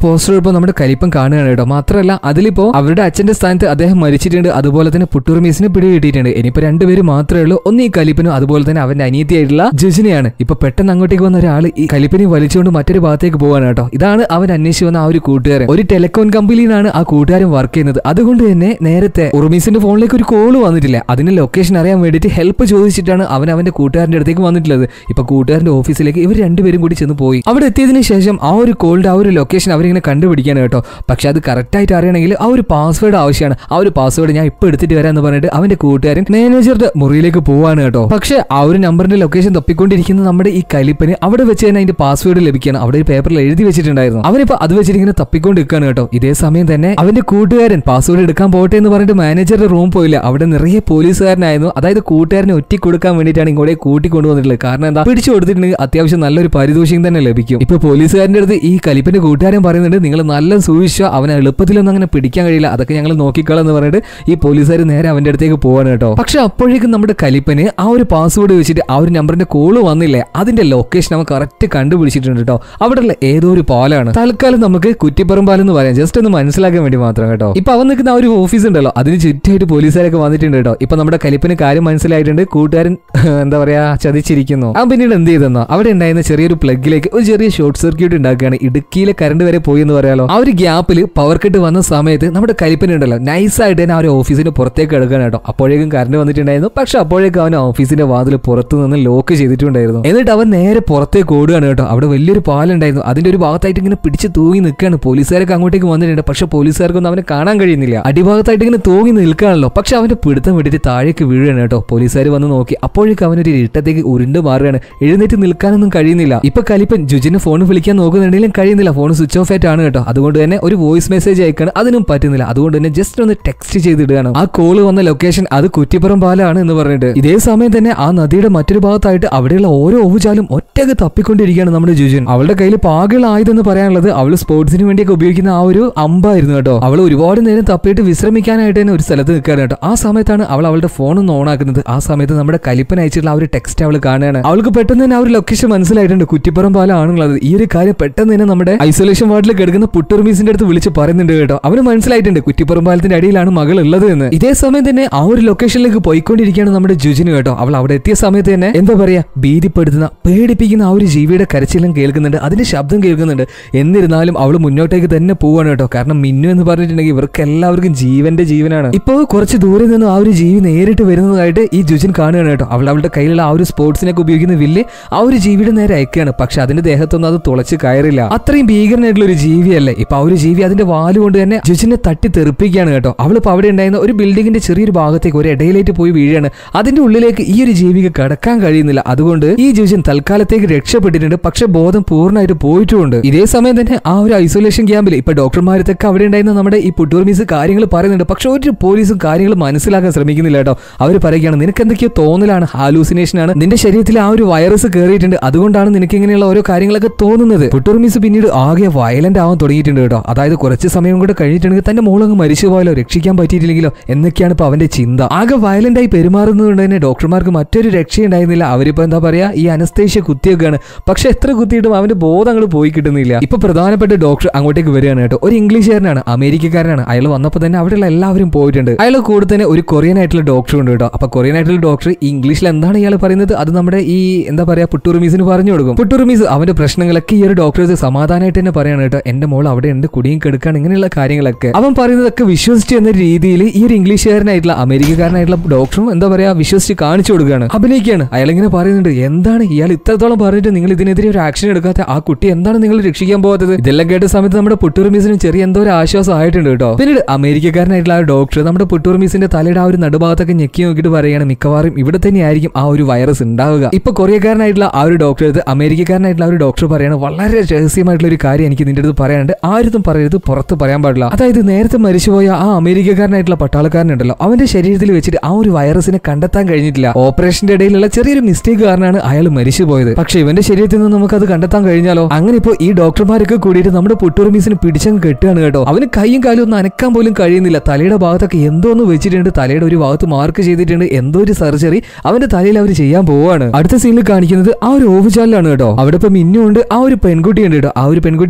പോസ്റ്റർ ഇപ്പോൾ നമ്മുടെ കലിപ്പൻ കാണുകയാണ് കേട്ടോ മാത്രമല്ല അതിലിപ്പോ അവരുടെ അച്ഛന്റെ സ്ഥാനത്ത് അദ്ദേഹം മരിച്ചിട്ടുണ്ട് അതുപോലെ തന്നെ പുട്ടൂർമീസിനെ പിടി കിട്ടിയിട്ടുണ്ട് ഇനിയിപ്പോ രണ്ടുപേര് മാത്രമേ ഉള്ളൂ ഒന്ന് ഈ കലിപ്പനും അതുപോലെ തന്നെ അവന്റെ അനിയത്തിയായിട്ടുള്ള ജുജിനെയാണ് ഇപ്പൊ പെട്ടെന്ന് അങ്ങോട്ടേക്ക് വന്ന ഒരാൾ ഈ കലിപ്പിനെ വലിച്ചുകൊണ്ട് മറ്റൊരു ഭാഗത്തേക്ക് പോവാണ് കേട്ടോ ഇതാണ് അവൻ അന്വേഷിച്ച് വന്ന ആ ഒരു കൂട്ടുകാരൻ ഒരു ടെലികോം കമ്പനിയിലാണ് ആ കൂട്ടുകാരൻ വർക്ക് ചെയ്യുന്നത് അതുകൊണ്ട് തന്നെ നേരത്തെ ഉറുമീസിന്റെ ഫോണിലേക്ക് ഒരു കോള് വന്നിട്ടില്ല അതിന്റെ ലൊക്കേഷൻ അറിയാൻ വേണ്ടിയിട്ട് ഹെൽപ്പ് ചോദിച്ചിട്ടാണ് അവൻ അവന്റെ കൂട്ടുകാരന്റെ അടുത്തേക്ക് വന്നിട്ടുള്ളത് ഇപ്പൊ കൂട്ടുകാരന്റെ ഓഫീസിലേക്ക് ഇവർ രണ്ടുപേരും കൂടി ചെന്ന് പോയി അവിടെ എത്തിയതിനു ശേഷം ആ ഒരു കോളിന്റെ ആ ഒരു ലൊക്കേഷൻ അവരിങ്ങനെ കണ്ടുപിടിക്കാണ് കേട്ടോ പക്ഷെ അത് കറക്റ്റ് ആയിട്ട് അറിയണമെങ്കിൽ ആ ഒരു പാസ്വേഡ് ആവശ്യമാണ് ആ ഒരു പാസ്വേഡ് ഞാൻ ഇപ്പൊ എടുത്തിട്ട് വരാം എന്ന് പറഞ്ഞിട്ട് അവന്റെ കൂട്ടുകാരൻ മാനേജറുടെ മുറിയിലേക്ക് പോവാണ് കേട്ടോ പക്ഷെ ആ ഒരു നമ്പറിന്റെ ലൊക്കേഷൻ തപ്പിക്കൊണ്ടിരിക്കുന്ന നമ്മുടെ ഈ കലിപ്പന് അവിടെ വെച്ച് തന്നെ അതിന്റെ പാസ്വേഡ് ലഭിക്കണം അവിടെ ഒരു പേപ്പറിൽ എഴുതി വെച്ചിട്ടുണ്ടായിരുന്നു അവനിപ്പോ അത് വെച്ചിട്ട് ഇങ്ങനെ തപ്പിക്കൊണ്ട് നിൽക്കുകയാണ് കേട്ടോ ഇതേ സമയം തന്നെ അവന്റെ കൂട്ടുകാരൻ പാസ്വേഡ് എടുക്കാൻ പോട്ടെ എന്ന് പറഞ്ഞിട്ട് മാനേജറുടെ റൂം പോയില്ല അവിടെ നിറയെ പോലീസുകാരനായിരുന്നു അതായത് കൂട്ടുകാരനെ ഒറ്റ കൊടുക്കാൻ വേണ്ടിയിട്ടാണ് ഇങ്ങോട്ട് കൂട്ടി കൊണ്ടുവന്നിട്ടുള്ളത് കാരണം എന്താ പിടിച്ചു കൊടുത്തിട്ടുണ്ടെങ്കിൽ അത്യാവശ്യം നല്ലൊരു പാരിതോഷികം തന്നെ ലഭിക്കും ഇപ്പൊ പോലീസുകാരന്റെ അടുത്ത് ഈ കലിപ്പിന്റെ കൂട്ടുകാരൻ പറയുന്നുണ്ട് നിങ്ങൾ നല്ല സൂക്ഷിച്ചോ അവനെ എളുപ്പത്തിലൊന്നും അങ്ങനെ പിടിക്കാൻ കഴിയില്ല അതൊക്കെ ഞങ്ങൾ നോക്കിക്കോളാം എന്ന് പറഞ്ഞിട്ട് ഈ പോലീസുകാർ നേരെ അവന്റെ അടുത്തേക്ക് പോവാണ് കേട്ടോ പക്ഷെ അപ്പോഴേക്കും നമ്മുടെ കലിപ്പന് ആ ഒരു പാസ്വേഡ് വെച്ചിട്ട് ആ ഒരു നമ്പറിന്റെ കോള് വന്നില്ലേ അതിന്റെ ലൊക്കേഷൻ അവൻ കറക്റ്റ് കണ്ടുപിടിച്ചിട്ടുണ്ട് കേട്ടോ അവിടെയുള്ള ഏതോ ഒരു പാലാണ് തൽക്കാലം നമുക്ക് കുറ്റിപ്പുറം പാലം എന്ന് പറയാം ജസ്റ്റ് ഒന്ന് മനസ്സിലാക്കാൻ വേണ്ടി മാത്രം കേട്ടോ ഇപ്പൊ അവൻ നിൽക്കുന്ന ആ ഒരു ഓഫീസ് ഉണ്ടല്ലോ അതിന് ചുറ്റായിട്ട് പോലീസുകാരൊക്കെ വന്നിട്ടുണ്ട് കേട്ടോ ഇപ്പൊ നമ്മുടെ കലിപ്പിന് കാര്യം മനസ്സിലായിട്ടുണ്ട് കൂട്ടുകാരൻ എന്താ പറയാ ചതിച്ചിരിക്കുന്നു അവൻ പിന്നീട് എന്ത് ചെയ്തെന്നോ അവിടെ ഉണ്ടായിരുന്ന ചെറിയൊരു പ്ലഗിലേക്ക് ഒരു ചെറിയ ഷോർട്ട് സർക്യൂട്ട് ഉണ്ടാക്കുകയാണ് ഇടുക്കിയിലെ കറണ്ട് വരെ പോയി എന്ന് പറയാലോ ആ ഒരു ഗ്യാപ്പിൽ പവർ കട്ട് വന്ന സമയത്ത് നമ്മുടെ കലിപ്പന ഉണ്ടല്ലോ നൈസായിട്ട് തന്നെ ആ ഒരു ഓഫീസിന്റെ പുറത്തേക്ക് എടുക്കാൻ കേട്ടോ അപ്പോഴേക്കും കറണ്ട് വന്നിട്ടുണ്ടായിരുന്നു പക്ഷെ അപ്പോഴേക്കും അവൻ ഓഫീസിന്റെ വാതിൽ പുറത്തു നിന്ന് ലോക്ക് ചെയ്തിട്ടുണ്ടായിരുന്നു എന്നിട്ട് അവൻ നേരെ പുറത്തേക്ക് ഓടുകയാണ് കേട്ടോ അവിടെ വലിയൊരു പാലുണ്ടായിരുന്നു അതിന്റെ ഒരു ഭാഗത്തായിട്ട് ഇങ്ങനെ പിടിച്ച് തൂങ്ങി നിൽക്കുകയാണ് പോലീസുകാരൊക്കെ അങ്ങോട്ടേക്ക് വന്നിട്ടുണ്ട് പക്ഷെ പോലീസുകാർക്കൊന്നും അവനെ കാണാൻ കഴിയുന്നില്ല അടിഭാഗത്തായിട്ട് ഇങ്ങനെ തൂങ്ങി നിൽക്കുകയാണല്ലോ പക്ഷെ അവന്റെ പിടുത്തം വിട്ടിട്ട് താഴേക്ക് വീഴുകയാണ് കേട്ടോ പോലീസുകാർ വന്ന് നോക്കി അപ്പോഴേക്കും അവനൊരു ഇരുട്ടത്തേക്ക് ഉരുണ്ട് മാറുകയാണ് എഴുന്നേറ്റ് നിൽക്കാനൊന്നും കഴിയുന്നില്ല ഇപ്പൊ കലിപ്പൻ ജുജിന് ഫോൺ വിളിക്കാൻ നോക്കുന്നുണ്ടെങ്കിലും കഴിയുന്നില്ല ഫോൺ സ്വിച്ച് ഓഫ് ആയിട്ടാണ് കേട്ടോ അതുകൊണ്ട് തന്നെ ഒരു വോയിസ് മെസ്സേജ് അയക്കാൻ അതിനും പറ്റുന്നില്ല അതുകൊണ്ട് തന്നെ ജസ്റ്റ് ഒന്ന് ടെക്സ്റ്റ് ചെയ്തിടുകയാണ് ആ കോള് വന്ന ലൊക്കേഷൻ അത് കുറ്റിപ്പുറം പാലാണ് എന്ന് പറഞ്ഞിട്ട് ഇതേ സമയം തന്നെ ആ നദിയുടെ മറ്റൊരു ഭാഗത്തായിട്ട് അവിടെയുള്ള ഓരോ ഓവുചാലും ഒറ്റക്ക് തപ്പിക്കൊണ്ടിരിക്കുകയാണ് നമ്മുടെ ജുജുൻ അവളുടെ കയ്യിൽ പാകയുള്ള ആയുധം എന്ന് പറയാനുള്ളത് അവൾ സ്പോർട്സിന് വേണ്ടിയൊക്കെ ഉപയോഗിക്കുന്ന ആ ഒരു അമ്പായിരുന്നു കേട്ടോ അവൾ ഒരുപാട് നേരം തപ്പിയിട്ട് വിശ്രമിക്കാനായിട്ട് തന്നെ ഒരു സ്ഥലത്ത് നിൽക്കുകയാണ് കേട്ടോ ആ സമയത്താണ് അവൾ അവളുടെ ഫോൺ ഒന്ന് ഓൺ ആക്കുന്നത് ആ സമയത്ത് നമ്മുടെ കലിപ്പൻ അയച്ചിട്ടുള്ള ആ ഒരു ടെക്സ്റ്റ് അവൾ കാണുകയാണ് അവൾക്ക് പെട്ടെന്ന് തന്നെ ആ ഒരു ലൊക്കേഷൻ മനസ്സിലായിട്ടുണ്ട് കുറ്റിപ്പുറം പാലാണുള്ളത് ഈ ഒരു കാര്യം പെട്ടെന്ന് തന്നെ നമ്മുടെ ഐസൊലേഷൻ വാർഡിൽ കിടക്കുന്ന പുട്ടുർമീസിന്റെ അടുത്ത് വിളിച്ച് പറയുന്നുണ്ട് കേട്ടോ അവന് മനസ്സിലായിട്ടുണ്ട് കുറ്റിപ്പുറം പാലത്തിന്റെ അടിയിലാണ് മകൾ ഉള്ളത് എന്ന് ഇതേ സമയം തന്നെ ആ ഒരു ലൊക്കേഷനിലേക്ക് പോയിക്കൊണ്ടിരിക്കുകയാണ് നമ്മുടെ ജുജിന് കേട്ടോ അവൾ അവിടെ എത്തിയ സമയത്ത് തന്നെ എന്താ പറയാ ഭീതിപ്പെടുത്തുന്ന പേടിപ്പിക്കുന്ന ആ ഒരു ജീവിയുടെ കരച്ചിലും കേൾക്കുന്നുണ്ട് അതിന്റെ ശബ്ദം കേൾക്കുന്നുണ്ട് എന്നിരുന്നാലും അവൾ മുന്നോട്ടേക്ക് തന്നെ പോവാണ് കേട്ടോ കാരണം മിന്നു എന്ന് പറഞ്ഞിട്ടുണ്ടെങ്കിൽ ഇവർക്ക് എല്ലാവർക്കും ജീവന്റെ ജീവനാണ് ഇപ്പോ കുറച്ച് ദൂരെ നിന്ന് ആ ഒരു ജീവി നേരിട്ട് വരുന്നതായിട്ട് ഈ ജുജിൻ കാണുകയാണ് കേട്ടോ അവൾ അവളുടെ കയ്യിലുള്ള ആ ഒരു സ്പോർട്സിനൊക്കെ ഉപയോഗിക്കുന്ന വില്ല് ആ ഒരു ജീവിയുടെ നേരെ അയക്കുകയാണ് പക്ഷെ അതിന്റെ ദേഹത്തൊന്നും അത് തുളച്ച് കയറില്ല അത്രയും ഭീകരനായിട്ടുള്ള ഒരു ജീവിയല്ലേ ഇപ്പൊ ആ ഒരു ജീവി അതിന്റെ വാല് കൊണ്ട് തന്നെ ജുജിനെ തട്ടി തെറിപ്പിക്കുകയാണ് കേട്ടോ അവളിപ്പോ അവിടെ ഉണ്ടായിരുന്ന ഒരു ബിൽഡിങ്ങിന്റെ ചെറിയൊരു ഭാഗത്തേക്ക് ഒരു ഇടയിലേക്ക് പോയി വീഴാണ് അതിന്റെ ഉള്ളിലേക്ക് ഈ ഒരു ജീവിക്ക് കടക്കാൻ കഴിയുന്നില്ല അതുകൊണ്ട് ഈ ജുജിൻ തൽക്കാലത്തേക്ക് രക്ഷപ്പെട്ടിട്ടുണ്ട് പക്ഷെ ബോധം പൂർണ്ണമായിട്ട് പോയിട്ടുമുണ്ട് ഇതേ സമയം തന്നെ ആ ഒരു ഐസൊലേഷൻ ക്യാമ്പിൽ ഇപ്പൊ ഡോക്ടർമാരത്തൊക്കെ അവിടെ ഉണ്ടായിരുന്ന നമ്മുടെ ഈ പുട്ടൂർ മിസ് കാര്യങ്ങൾ പറയുന്നുണ്ട് പക്ഷെ ഒരു പോലീസും കാര്യങ്ങൾ മനസ്സിലാക്കാൻ ശ്രമിക്കുന്നില്ല കേട്ടോ അവർ പറയുകയാണ് നിനക്ക് എന്തൊക്കെയോ തോന്നലാണ് ഹാലൂസിനേഷൻ ആണ് നിന്റെ ശരീരത്തിൽ ആ ഒരു വൈറസ് കയറിയിട്ടുണ്ട് അതുകൊണ്ടാണ് നിനക്ക് ഇങ്ങനെയുള്ള ഓരോ കാര്യങ്ങളൊക്കെ തോന്നുന്നത് പുട്ടൂർ മിസ് പിന്നീട് ആകെ വയലന്റ് ആവാൻ തുടങ്ങിയിട്ടുണ്ട് കേട്ടോ അതായത് കുറച്ച് സമയം കൂടെ കഴിഞ്ഞിട്ടുണ്ടെങ്കിൽ തന്റെ മോളങ്ങ് മരിച്ചു പോയാലോ രക്ഷിക്കാൻ പറ്റിയിട്ടില്ലെങ്കിലോ എന്നൊക്കെയാണ് ഇപ്പൊ അവന്റെ ചിന്ത ആകെ വയലന്റ് ആയി പെരുമാറുന്നതുകൊണ്ട് തന്നെ ഡോക്ടർമാർക്ക് മറ്റൊരു രക്ഷയുണ്ടായിരുന്നില്ല അവരിപ്പോ എന്താ പറയാ ഈ അനസ്തേഷ്യ കുത്തിയൊക്കെയാണ് പക്ഷെ എത്ര കുത്തിയിട്ടും അവന്റെ ബോധം അങ്ങോട്ട് പോയി കിട്ടുന്നില്ല ഇപ്പൊ പ്രധാനപ്പെട്ട ഡോക്ടർ അങ്ങോട്ടേക്ക് വരികയാണ് കേട്ടോ ഒരു ഇംഗ്ലീഷുകാരനാണ് അമേരിക്കക്കാരനാണ് അയാൾ വന്നപ്പോൾ തന്നെ അവിടെയുള്ള എല്ലാവരും പോയിട്ടുണ്ട് അയാൾ കൂടെ തന്നെ ഒരു കൊറിയൻ ആയിട്ടുള്ള ഡോക്ടർ ഉണ്ട് കേട്ടോ അപ്പൊ കൊറിയൻ ആയിട്ടുള്ള ഡോക്ടർ ഇംഗ്ലീഷിൽ എന്താണ് ഇയാൾ പറയുന്നത് അത് നമ്മുടെ ഈ എന്താ പറയാ പുട്ടുറുമീസിന് പറഞ്ഞു കൊടുക്കും പുട്ടുറുമീസ് അവന്റെ പ്രശ്നങ്ങളൊക്കെ ഈ ഒരു ഡോക്ടേഴ്സ് സമാധാനമായിട്ട് തന്നെ പറയാണ് കേട്ടോ എന്റെ മോൾ അവിടെ ഉണ്ട് കുടിയും കെടുക്കാണ് ഇങ്ങനെയുള്ള കാര്യങ്ങളൊക്കെ അവൻ പറയുന്നതൊക്കെ വിശ്വസിച്ച് എന്ന രീതിയിൽ ഈ ഒരു ഇംഗ്ലീഷുകാരനായിട്ടുള്ള അമേരിക്കക്കാരനായിട്ടുള്ള ഡോക്ടറും എന്താ പറയാ വിശ്വസിച്ച് കാണിച്ചു കൊടുക്കുകയാണ് അഭിനയിക്കുകയാണ് അയാൾ ഇങ്ങനെ പറയുന്നുണ്ട് എന്താണ് ഇയാൾ ഇത്രത്തോളം പറഞ്ഞിട്ട് നിങ്ങൾ ഇതിനെതിരെ ഒരു ആക്ഷൻ എടുക്കാത്ത ആ കുട്ടി എന്താണ് നിങ്ങൾ രക്ഷിക്കാൻ പോകാത്തത് ഇതെല്ലാം കേട്ട സമയത്ത് നമ്മുടെ പുട്ടുറുമീസിന് ചെറിയ എന്തോ ഒരു ആശ്വാസം ആയിട്ടുണ്ട് കേട്ടോ പിന്നീട് അമേരിക്കക്കാരനായിട്ടുള്ള ആ ഡോക്ടർ നമ്മുടെ പുട്ടുറുമീസിന്റെ തലയുടെ ആ ഒരു നടുഭാഗത്തൊക്കെ ഞെക്കി നോക്കിയിട്ട് പറയുകയാണ് മിക്കവാറും ഇവിടെ തന്നെയായിരിക്കും ആ ഒരു വൈറസ് ഉണ്ടാവുക ഇപ്പൊ കൊറിയക്കാരനായിട്ടുള്ള ആ ഒരു ഡോക്ടർ അടുത്ത് അമേരിക്കക്കാരനായിട്ടുള്ള ആ ഒരു ഡോക്ടർ പറയാണ് വളരെ രഹസ്യമായിട്ടുള്ള ഒരു കാര്യം എനിക്ക് നിന്റെ അടുത്ത് പറയാനുണ്ട് ആരും പറയരുത് പുറത്ത് പറയാൻ പാടില്ല അതായത് നേരത്തെ മരിച്ചുപോയ ആ അമേരിക്കക്കാരനായിട്ടുള്ള പട്ടാളക്കാരനുണ്ടല്ലോ അവന്റെ ശരീരത്തിൽ വെച്ചിട്ട് ആ ഒരു വൈറസിനെ കണ്ടെത്താൻ കഴിഞ്ഞിട്ടില്ല ഓപ്പറേഷന്റെ ഇടയിലുള്ള ചെറിയൊരു മിസ്റ്റേക്ക് കാരണമാണ് അയാൾ മരിച്ചു പോയത് പക്ഷെ ഇവന്റെ ശരീരത്തിൽ നിന്ന് നമുക്ക് അത് കണ്ടെത്താൻ കഴിഞ്ഞാലോ അങ്ങനെ ഇപ്പോ ഈ ഡോക്ടർമാരൊക്കെ കൂടിയിട്ട് നമ്മുടെ പുട്ടുറുമീസിന് പിടിച്ചങ്ങ് കെട്ടുകയാണ് കേട്ടോ അവന് കൈയും കാലും ഒന്നും അനക്കാൻ പോലും കഴിയുന്നില്ല തലയുടെ ഭാഗത്തൊക്കെ എന്തോ ഒന്ന് വെച്ചിട്ടുണ്ട് തലയുടെ ഒരു ഭാഗത്ത് മാർക്ക് ചെയ്തിട്ടുണ്ട് എന്തോ ഒരു സർജറി അവന്റെ തലയിൽ അവർ ചെയ്യാൻ പോവാണ് അടുത്ത സീനിൽ കാണിക്കുന്നത് ആ ഒരു ഓവുചാലിലാണ് കേട്ടോ അവിടെ ഇപ്പൊ മിന്നുണ്ട് ആ ഒരു പെൺകുട്ടി ഉണ്ട് കേട്ടോ ആ ഒരു പെൺകുട്ടിക്ക് എന്താ പറയാ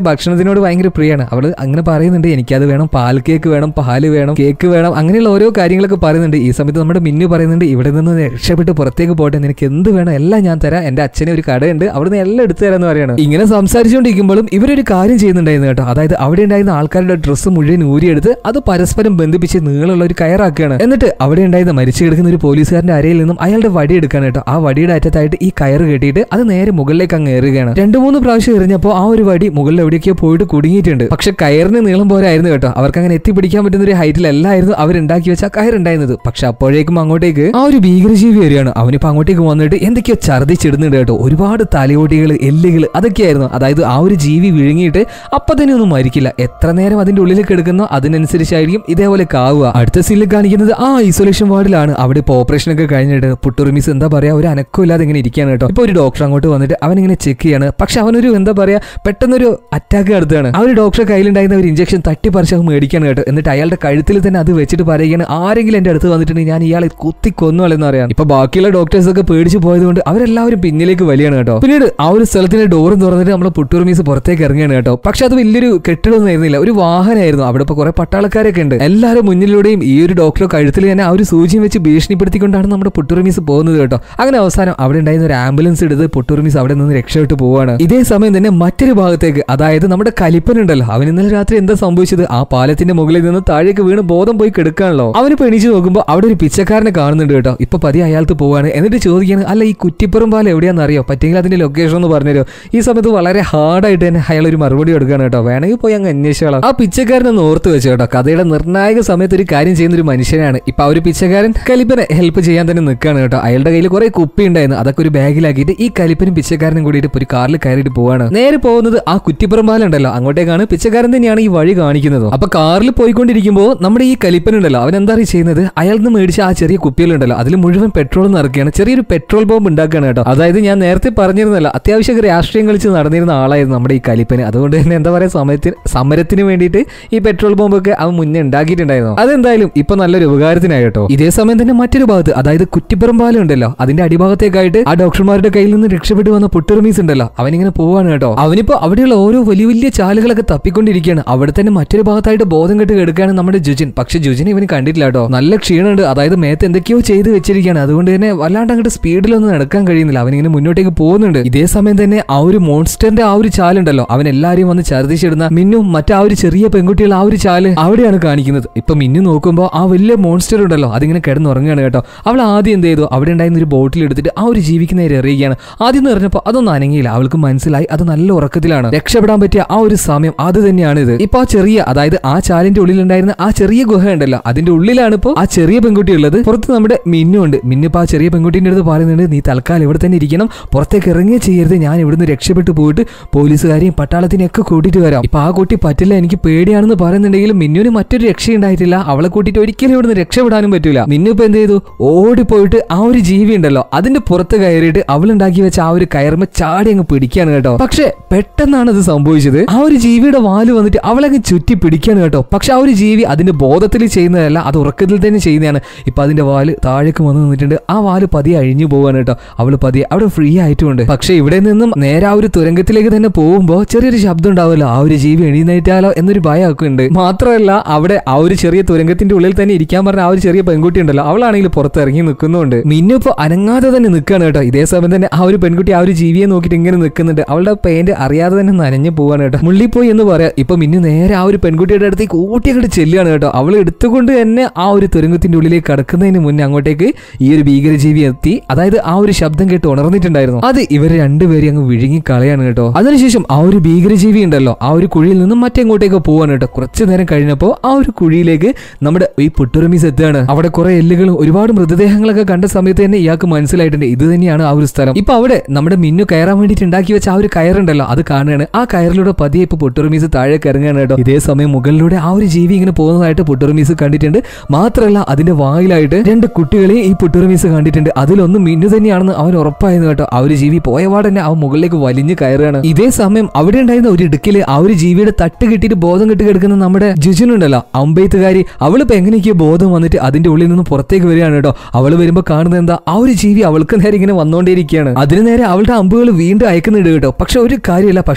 ഭക്ഷണത്തിനോട് ഭയങ്കര പ്രിയാണ് അവള് അങ്ങനെ പറയുന്നുണ്ട് എനിക്കത് വേണം പാൽ കേക്ക് വേണം പാല് വേണം കേക്ക് വേണം അങ്ങനെയുള്ള ഓരോ കാര്യങ്ങളൊക്കെ പറയുന്നുണ്ട് ഈ സമയത്ത് നമ്മുടെ മിന്നു പറയുന്നുണ്ട് ഇവിടെ നിന്ന് രക്ഷപ്പെട്ട് പുറത്തേക്ക് പോട്ടെ നിനക്ക് എന്ത് വേണം എല്ലാം ഞാൻ തരാം എന്റെ അച്ഛന് ഒരു കടയുണ്ട് അവിടുന്ന് എല്ലാം എടുത്തു തരാന്ന് പറയാണ് ഇങ്ങനെ സംസാരിച്ചുകൊണ്ടിരിക്കുമ്പോഴും ഇവരൊരു കാര്യം ചെയ്യുന്നുണ്ടായിരുന്നു കേട്ടോ അതായത് അവിടെ ഉണ്ടായിരുന്ന ആൾക്കാരുടെ ഡ്രസ്സ് മുഴുവൻ ഊരിയെടുത്ത് അത് പരസ്പരം ബന്ധിപ്പിച്ച് നീളമുള്ള ഒരു കയറാക്കുകയാണ് എന്നിട്ട് അവിടെ ഉണ്ടായിരുന്ന മരിച്ചു കിടക്കുന്ന ഒരു പോലീസുകാരന്റെ അരയിൽ നിന്നും അയാളുടെ വടി എടുക്കാണ് കേട്ടോ ആ വടിയുടെ അറ്റത്തായിട്ട് ഈ കയറ് കെട്ടിയിട്ട് അത് നേരെ മുകളിലേക്ക് അങ്ങ് ഏറുകയാണ് രണ്ടു മൂന്ന് പ്രാവശ്യം എറിഞ്ഞപ്പോൾ ആ ഒരു വടി മുകളിൽ എവിടെയൊക്കെയോ പോയിട്ട് കുടുങ്ങിയിട്ടുണ്ട് പക്ഷെ കയറിന് നീളം പോരായിരുന്നു കേട്ടോ അവർക്ക് അങ്ങനെ എത്തിപ്പിടിക്കാൻ പറ്റുന്ന ഒരു ഹൈറ്റിലല്ലായിരുന്നു അവരുണ്ടാക്കി വെച്ച ആ കയറുണ്ടായിരുന്നത് പക്ഷെ അപ്പോഴേക്കും അങ്ങോട്ടേക്ക് ആ ഒരു ഭീകരജീവി വരികയാണ് അവനിപ്പോ അങ്ങോട്ടേക്ക് വന്നിട്ട് എന്തൊക്കെയോ ഛർദ്ദിച്ചിടുന്നുണ്ട് കേട്ടോ ഒരുപാട് തലയോട്ടികൾ എല്ലുകൾ അതൊക്കെയായിരുന്നു അതായത് ആ ഒരു ജീവി വിഴുങ്ങിയിട്ട് അപ്പൊ തന്നെ ഒന്നും മരിക്കില്ല എത്ര നേരം അതിന്റെ ഉള്ളിൽ കിടക്കുന്നോ അതിനനുസരിച്ചായിരിക്കും ഇതേപോലെ കാവുക അടുത്ത സീനിൽ കാണിക്കുന്നത് ആ ഐസൊലേഷൻ വാർഡിലാണ് അവിടെ ഇപ്പൊ ഓപ്പറേഷൻ ഒക്കെ കഴിഞ്ഞിട്ട് പുട്ടുറിമിസ് എന്താ പറയാ ഒരു അനക്കമില്ലാതെ ഇങ്ങനെ ഇരിക്കുകയാണ് കേട്ടോ ഇപ്പൊ ഒരു ഡോക്ടർ അങ്ങോട്ട് വന്നിട്ട് അവൻ ഇങ്ങനെ ചെക്ക് ചെയ്യാണ് പക്ഷെ അവനൊരു എന്താ പറയാ പെട്ടെന്നൊരു അറ്റാക്ക് നടത്തുകയാണ് ആ ഒരു ഡോക്ടറെ കയ്യിലുണ്ടായിരുന്ന ഒരു ഇഞ്ചക്ഷൻ തട്ടിപ്പറിച്ച് അവൻ മേടിക്കാണ് കേട്ടോ എന്നിട്ട് അയാളുടെ കഴുത്തിൽ തന്നെ അത് വെച്ചിട്ട് പറയുകയാണ് ആരെങ്കിലും എന്റെ അടുത്ത് വന്നിട്ടുണ്ടെങ്കിൽ ഞാൻ ഇയാളെ കുത്തി കൊന്നുകളെന്ന് പറയാം ഇപ്പൊ ബാക്കിയുള്ള ഡോക്ടേഴ്സ് ഒക്കെ പേടിച്ച് പോയതുകൊണ്ട് അവരെല്ലാവരും പിന്നിലേക്ക് വലിയാണ് കേട്ടോ പിന്നീട് ആ ഒരു സ്ഥലത്തിന്റെ ഡോറും തുറന്നിട്ട് നമ്മളെ പുട്ടുറുമീസ് പുറത്തേക്ക് ഇറങ്ങുകയാണ് കേട്ടോ പക്ഷെ അത് വലിയൊരു കെട്ടിടമൊന്നും ആയിരുന്നില്ല ഒരു വാഹനമായിരുന്നു അവിടെ ഇപ്പൊ കുറെ പട്ടാളക്കാരൊക്കെ ഉണ്ട് എല്ലാവരും മുന്നിലൂടെയും ഈ ഒരു ഡോക്ടറെ കഴുത്തിൽ തന്നെ ആ ഒരു സൂചിയും വെച്ച് ഭീഷണിപ്പെടുത്തിക്കൊണ്ടാണ് നമ്മുടെ പുട്ടുറുമീസ് പോകുന്നത് കേട്ടോ അങ്ങനെ അവസാനം അവിടെ ഉണ്ടായിരുന്ന ഒരു ആംബുലൻസ് എടുത്ത് പുട്ടുറുമീസ് അവിടെ നിന്ന് രക്ഷപ്പെട്ട് പോവാണ് ഇതേ സമയം തന്നെ മറ്റൊരു ഭാഗത്തേക്ക് അതായത് നമ്മുടെ കലിപ്പൻ ഉണ്ടല്ലോ അവൻ ഇന്നലെ രാത്രി എന്താ സംഭവിച്ചത് ആ പാലത്തിന്റെ മുകളിൽ നിന്ന് താഴേക്ക് വീണ് ബോധം പോയി കിടക്കാണല്ലോ അവന് പെണിച്ചു നോക്കുമ്പോൾ അവിടെ ഒരു പിച്ചക്കാരനെ കാണുന്നുണ്ട് കേട്ടോ ഇപ്പൊ പതി അയാൾക്ക് പോവാണ് എന്നിട്ട് ചോദിക്കുകയാണ് അല്ല ഈ കുറ്റിപ്പുറം പാലം എവിടെയാണെന്ന് അറിയോ പറ്റെങ്കിൽ അതിന്റെ ലൊക്കേഷൻ ഒന്ന് പറഞ്ഞുതരോ ഈ സമയത്ത് വളരെ ഹാർഡായിട്ട് തന്നെ അയാൾ ഒരു മറുപടി കൊടുക്കുകയാണ് കേട്ടോ വേണമെങ്കിൽ പോയി അങ്ങ് അന്വേഷിച്ചോളാം ആ പിച്ചക്കാരനെ ഒന്ന് ഓർത്ത് വെച്ചു കേട്ടോ കഥയുടെ നിർണായക സമയത്ത് ഒരു കാര്യം ചെയ്യുന്ന ഒരു മനുഷ്യനാണ് ഇപ്പൊ ആ ഒരു പിച്ചക്കാരൻ കലിപ്പനെ ഹെൽപ്പ് ചെയ്യാൻ തന്നെ നിൽക്കുകയാണ് കേട്ടോ അയാളുടെ കയ്യിൽ കുറെ കുപ്പി ഉണ്ടായിരുന്നു അതൊക്കെ ഒരു ബാഗിലാക്കിയിട്ട് ഈ കലിപ്പനും പിച്ചക്കാരനും കൂടിയിട്ട് ഇപ്പൊ ഒരു കാറിൽ കയറിയിട്ട് പോവാണ് നേരെ പോകുന്നത് ആ കുറ്റിപ്പുറം പാലം ഉണ്ടല്ലോ അങ്ങോട്ടേക്കാണ് പിച്ചക്കാരൻ തന്നെയാണ് ഈ വഴി കാണിക്കുന്നത് അപ്പൊ കാറിൽ പോയിക്കൊണ്ടിരിക്കുമ്പോൾ നമ്മുടെ ഈ കലിപ്പൻ ഉണ്ടല്ലോ അവൻ എന്താ ഈ ചെയ്യുന്നത് അയാൾ നിന്ന് മേടിച്ച ആ ചെറിയ കുപ്പികളുണ്ടല്ലോ അതിൽ മുഴുവൻ പെട്രോൾ നിറക്കുകയാണ് ചെറിയൊരു പെട്രോൾ ബോംബ് ഉണ്ടാക്കുകയാണ് കേട്ടോ അതായത് ഞാൻ നേരത്തെ പറഞ്ഞിരുന്നല്ലോ അത്യാവശ്യം രാഷ്ട്രീയം കളിച്ച് നടന്നിരുന്ന ആളായിരുന്നു നമ്മുടെ ഈ കലിപ്പന് അതുകൊണ്ട് തന്നെ എന്താ പറയാ സമയത്തിന് സമരത്തിന് വേണ്ടിയിട്ട് ഈ പെട്രോൾ ബോംബൊക്കെ അവൻ മുന്നേ ഉണ്ടാക്കിയിട്ടുണ്ടായിരുന്നു അതെന്തായാലും ഇപ്പൊ നല്ലൊരു ഉപകാരത്തിനായി കേട്ടോ ഇതേ സമയം തന്നെ മറ്റൊരു ഭാഗത്ത് അതായത് കുറ്റിപ്പുറം പാലം ഉണ്ടല്ലോ അതിന്റെ അടിഭാഗത്തേക്കായിട്ട് ആ ഡോക്ടർമാരുടെ കയ്യിൽ നിന്ന് രക്ഷപ്പെട്ടു വന്ന പുട്ടുറമീസ് ഉണ്ടല്ലോ അവനിങ്ങനെ പോവാണ് കേട്ടോ അവനിപ്പോ അവിടെയുള്ള ഓരോ വലിയ വലിയ ചാലുകളൊക്കെ തപ്പിക്കൊണ്ടിരിക്കുകയാണ് അവിടെ തന്നെ മറ്റൊരു ഭാഗത്തായിട്ട് ബോധം കെട്ട് കിടക്കുകയാണ് നമ്മുടെ ജുജിൻ പക്ഷെ ജുജിൻ ഇവന് കണ്ടിട്ടില്ല കേട്ടോ നല്ല ക്ഷീണമുണ്ട് അതായത് മേത്ത് എന്തൊക്കെയോ ചെയ്ത് വെച്ചിരിക്കുകയാണ് അതുകൊണ്ട് തന്നെ വല്ലാണ്ട് അങ്ങോട്ട് സ്പീഡിലൊന്നും നടക്കാൻ കഴിയുന്നില്ല അവനിങ്ങനെ മുന്നോട്ടേക്ക് പോകുന്നുണ്ട് ഇതേ സമയം തന്നെ ആ ഒരു മോൺസ്റ്ററിന്റെ ആ ഒരു ചാലുണ്ടല്ലോ അവൻ എല്ലാരെയും വന്ന് ഛർദ്ദിച്ചിടുന്ന മിന്നും മറ്റേ ആ ഒരു ചെറിയ പെൺകുട്ടികൾ ആ ഒരു ചാല് അവിടെയാണ് കാണിക്കുന്നത് ഇപ്പൊ മിന്നു നോക്കുമ്പോൾ ആ വലിയ മോൺസ്റ്റർ ഉണ്ടല്ലോ അതിങ്ങനെ കിടന്നുറങ്ങുകയാണ് കേട്ടോ അവൾ ആദ്യം എന്ത് ചെയ്തു അവിടെ ഉണ്ടായിരുന്ന ഒരു ബോട്ടിൽ എടുത്തിട്ട് ആ ഒരു ജീവിക്ക് നേരെ എറിയുകയാണ് ആദ്യം എന്ന് പറഞ്ഞപ്പോൾ അതൊന്നും അനങ്ങിയില്ല അവൾക്ക് മനസ്സിലായി അത് നല്ല ഉറക്കത്തിലാണ് രക്ഷപ്പെടാൻ പറ്റിയ ആ ഒരു സമയം അത് തന്നെയാണ് ഇത് ഇപ്പൊ ആ ചെറിയ അതായത് ആ ചാലിന്റെ ഉള്ളിലുണ്ടായിരുന്ന ആ ചെറിയ ഗുഹ ഉണ്ടല്ലോ അതിന്റെ ഉള്ളിലാണ് ഇപ്പോൾ ആ ചെറിയ പെൺകുട്ടി ഉള്ളത് പുറത്ത് നമ്മുടെ മിന്നു ഉണ്ട് മിന്നിപ്പോ ആ ചെറിയ പെൺകുട്ടിന്റെ അടുത്ത് പറയുന്നുണ്ട് നീ തൽക്കാലം ഇവിടെ തന്നെ ഇരിക്കണം പുറത്തേക്ക് ഇറങ്ങുകയും ചെയ്യരുത് ഞാൻ ഇവിടുന്ന് രക്ഷപ്പെട്ടു പോയിട്ട് പോലീസുകാരെയും പട്ടാളത്തിനെയും ഒക്കെ കൂട്ടിയിട്ട് വരാം ഇപ്പൊ ആ കുട്ടി പറ്റില്ല എനിക്ക് പേടിയാണെന്ന് പറയുന്നുണ്ടെങ്കിലും മിന്നുവിന് മറ്റൊരു രക്ഷയുണ്ടായിട്ടില്ല അവളെ കൂട്ടിയിട്ട് ഒരിക്കലും ഇവിടുന്ന് രക്ഷപ്പെടാനും പറ്റൂല മിന്നു ഇപ്പൊ എന്ത് ചെയ്തു ഓടിപ്പോയിട്ട് ആ ഒരു ജീവി ഉണ്ടല്ലോ അതിന്റെ പുറത്ത് കയറിയിട്ട് അവൾ ഉണ്ടാക്കി വെച്ച ആ ഒരു കയറുമ്പ ചാടി അങ്ങ് പിടിക്കാണ് കേട്ടോ പക്ഷെ പെട്ടെന്നാണ് ഇത് സംഭവിച്ചത് ആ ഒരു ജീവിയുടെ വാല് വന്നിട്ട് അവളങ്ങ് ചുറ്റി പിടിക്കാണ് കേട്ടോ പക്ഷെ ആ ഒരു ജീവി അതിന്റെ ബോധത്തിൽ ചെയ്യുന്നതല്ല അത് ഉറക്കത്തിൽ തന്നെ ചെയ്യുന്നതാണ് ഇപ്പൊ അതിന്റെ വാല് താഴേക്ക് വന്ന് നിന്നിട്ടുണ്ട് ആ വാല് പതിയെ അഴിഞ്ഞു പോവാണ് കേട്ടോ അവള് പതിയെ അവിടെ ഫ്രീ ആയിട്ടുമുണ്ട് പക്ഷെ ഇവിടെ നിന്നും നേരെ ആ ഒരു തുരങ്കത്തിലേക്ക് തന്നെ പോകുമ്പോൾ ചെറിയൊരു ശബ്ദം ഉണ്ടാവുമല്ലോ ആ ഒരു ജീവി എഴുന്നേറ്റാലോ എന്നൊരു ഭയമൊക്കെ ഉണ്ട് മാത്രമല്ല അവിടെ ആ ഒരു ചെറിയ തുരങ്കത്തിന്റെ ഉള്ളിൽ തന്നെ ഇരിക്കാൻ പറഞ്ഞ ആ ഒരു ചെറിയ പെൺകുട്ടി ഉണ്ടല്ലോ അവളാണെങ്കിൽ പുറത്തിറങ്ങി നിൽക്കുന്നുണ്ട് മിന്നു ഇപ്പൊ അനങ്ങാതെ തന്നെ നിൽക്കുകയാണ് കേട്ടോ ഇതേ സമയം തന്നെ ആ ഒരു പെൺകുട്ടി ആ ഒരു ജീവിയെ നോക്കിയിട്ട് ഇങ്ങനെ നിൽക്കുന്നുണ്ട് അവളുടെ പെയിന്റ് അറിയാതെ തന്നെ നനഞ്ഞു പോവാണ് കേട്ടോ മുള്ളിപ്പോയി എന്ന് പറയാം ഇപ്പൊ മിന്നു നേരെ ആ ഒരു പെൺകുട്ടിയുടെ അടുത്തേക്ക് ഊട്ടിയങ്ങോട്ട് ചെല്ലുകയാണ് കേട്ടോ അവൾ എടുത്തുകൊണ്ട് തന്നെ ആ ഒരു തുരങ്കത്തിന്റെ ഉള്ളിലേക്ക് കടക്കുന്നതിന് മുന്നേ അങ്ങോട്ടേക്ക് ഈ ഒരു ഭീകരജീവി എത്തി അതായത് ആ ഒരു ശബ്ദം കേട്ട് ഉണർന്നിട്ടുണ്ടായിരുന്നു അത് ഇവരെ രണ്ടുപേരും അങ്ങ് വിഴുങ്ങി കളയാണ് കേട്ടോ അതിനുശേഷം ആ ഒരു ഭീകരജീവി ഉണ്ടല്ലോ ആ ഒരു കുഴിയിൽ നിന്നും മറ്റെങ്ങോട്ടേക്ക് പോവാണ് കേട്ടോ കുറച്ചു നേരം കഴിഞ്ഞപ്പോൾ ആ ഒരു കുഴിയിലേക്ക് നമ്മുടെ ഈ പുട്ടുറമീസ് എത്തുകയാണ് അവിടെ കുറെ എല്ലുകളും ഒരുപാട് മൃതദേഹങ്ങളൊക്കെ കണ്ട സമയത്ത് തന്നെ ഇയാൾക്ക് മനസ്സിലായിട്ടുണ്ട് ഇത് തന്നെയാണ് ആ ഒരു സ്ഥലം ഇപ്പൊ അവിടെ നമ്മുടെ മിന്നു കയറാൻ വേണ്ടിയിട്ട് ഉണ്ടാക്കി വെച്ച ആ ഒരു കയറുണ്ടല്ലോ അത് കാണുകയാണ് ആ കയറിലൂടെ പതിയെ ഇപ്പൊ പുട്ടുറമീസ് താഴേക്ക് ഇറങ്ങുകയാണ് കേട്ടോ ഇതേ സമയം മുകളിലൂടെ ആ ഒരു ജീവി ഇങ്ങനെ പോകുന്നതായിട്ട് പുട്ടുറമീസ് കണ്ടിട്ടുണ്ട് മാത്രമല്ല അതിന്റെ വായിലായിട്ട് രണ്ട് കുട്ടികളെയും ഈ പുട്ടുറമീസ് കണ്ടിട്ടുണ്ട് അതിലൊന്നും മിന്നു തന്നെയാണെന്ന് അവൻ ഉറപ്പായിരുന്നു കേട്ടോ ആ ഒരു ജീവി പോയപാട് തന്നെ അവൻ മുകളിലേക്ക് വലിഞ്ഞു കയറുകയാണ് ഇതേ സമയം അവിടെ ഉണ്ടായിരുന്ന ഒരു ഇടുക്കില് ആ ഒരു ജീവിയുടെ തട്ട് കിട്ടിയിട്ട് ബോധം കെട്ടി കിടക്കുന്ന നമ്മുടെ ജുജുനുണ്ടല്ലോ അമ്പെയ്ത്തുകാരി അവളിപ്പോ എങ്ങനെയൊക്കെയോ ബോധം വന്നിട്ട് അതിന്റെ ഉള്ളിൽ നിന്ന് പുറത്തേക്ക് വരികയാണ് കേട്ടോ അവള് വരുമ്പോ കാണുന്നത് എന്താ ആ ഒരു ജീവി അവൾക്ക് നേരെ ഇങ്ങനെ വന്നുകൊണ്ടേയിരിക്കുകയാണ് അതിന് നേരെ അവളുടെ അമ്പുകൾ വീണ്ടും അയക്കുന്നുണ്ട് കേട്ടോ പക്ഷെ ഒരു കാര്യമില്ല പക്ഷെ പെട്ടെന്ന്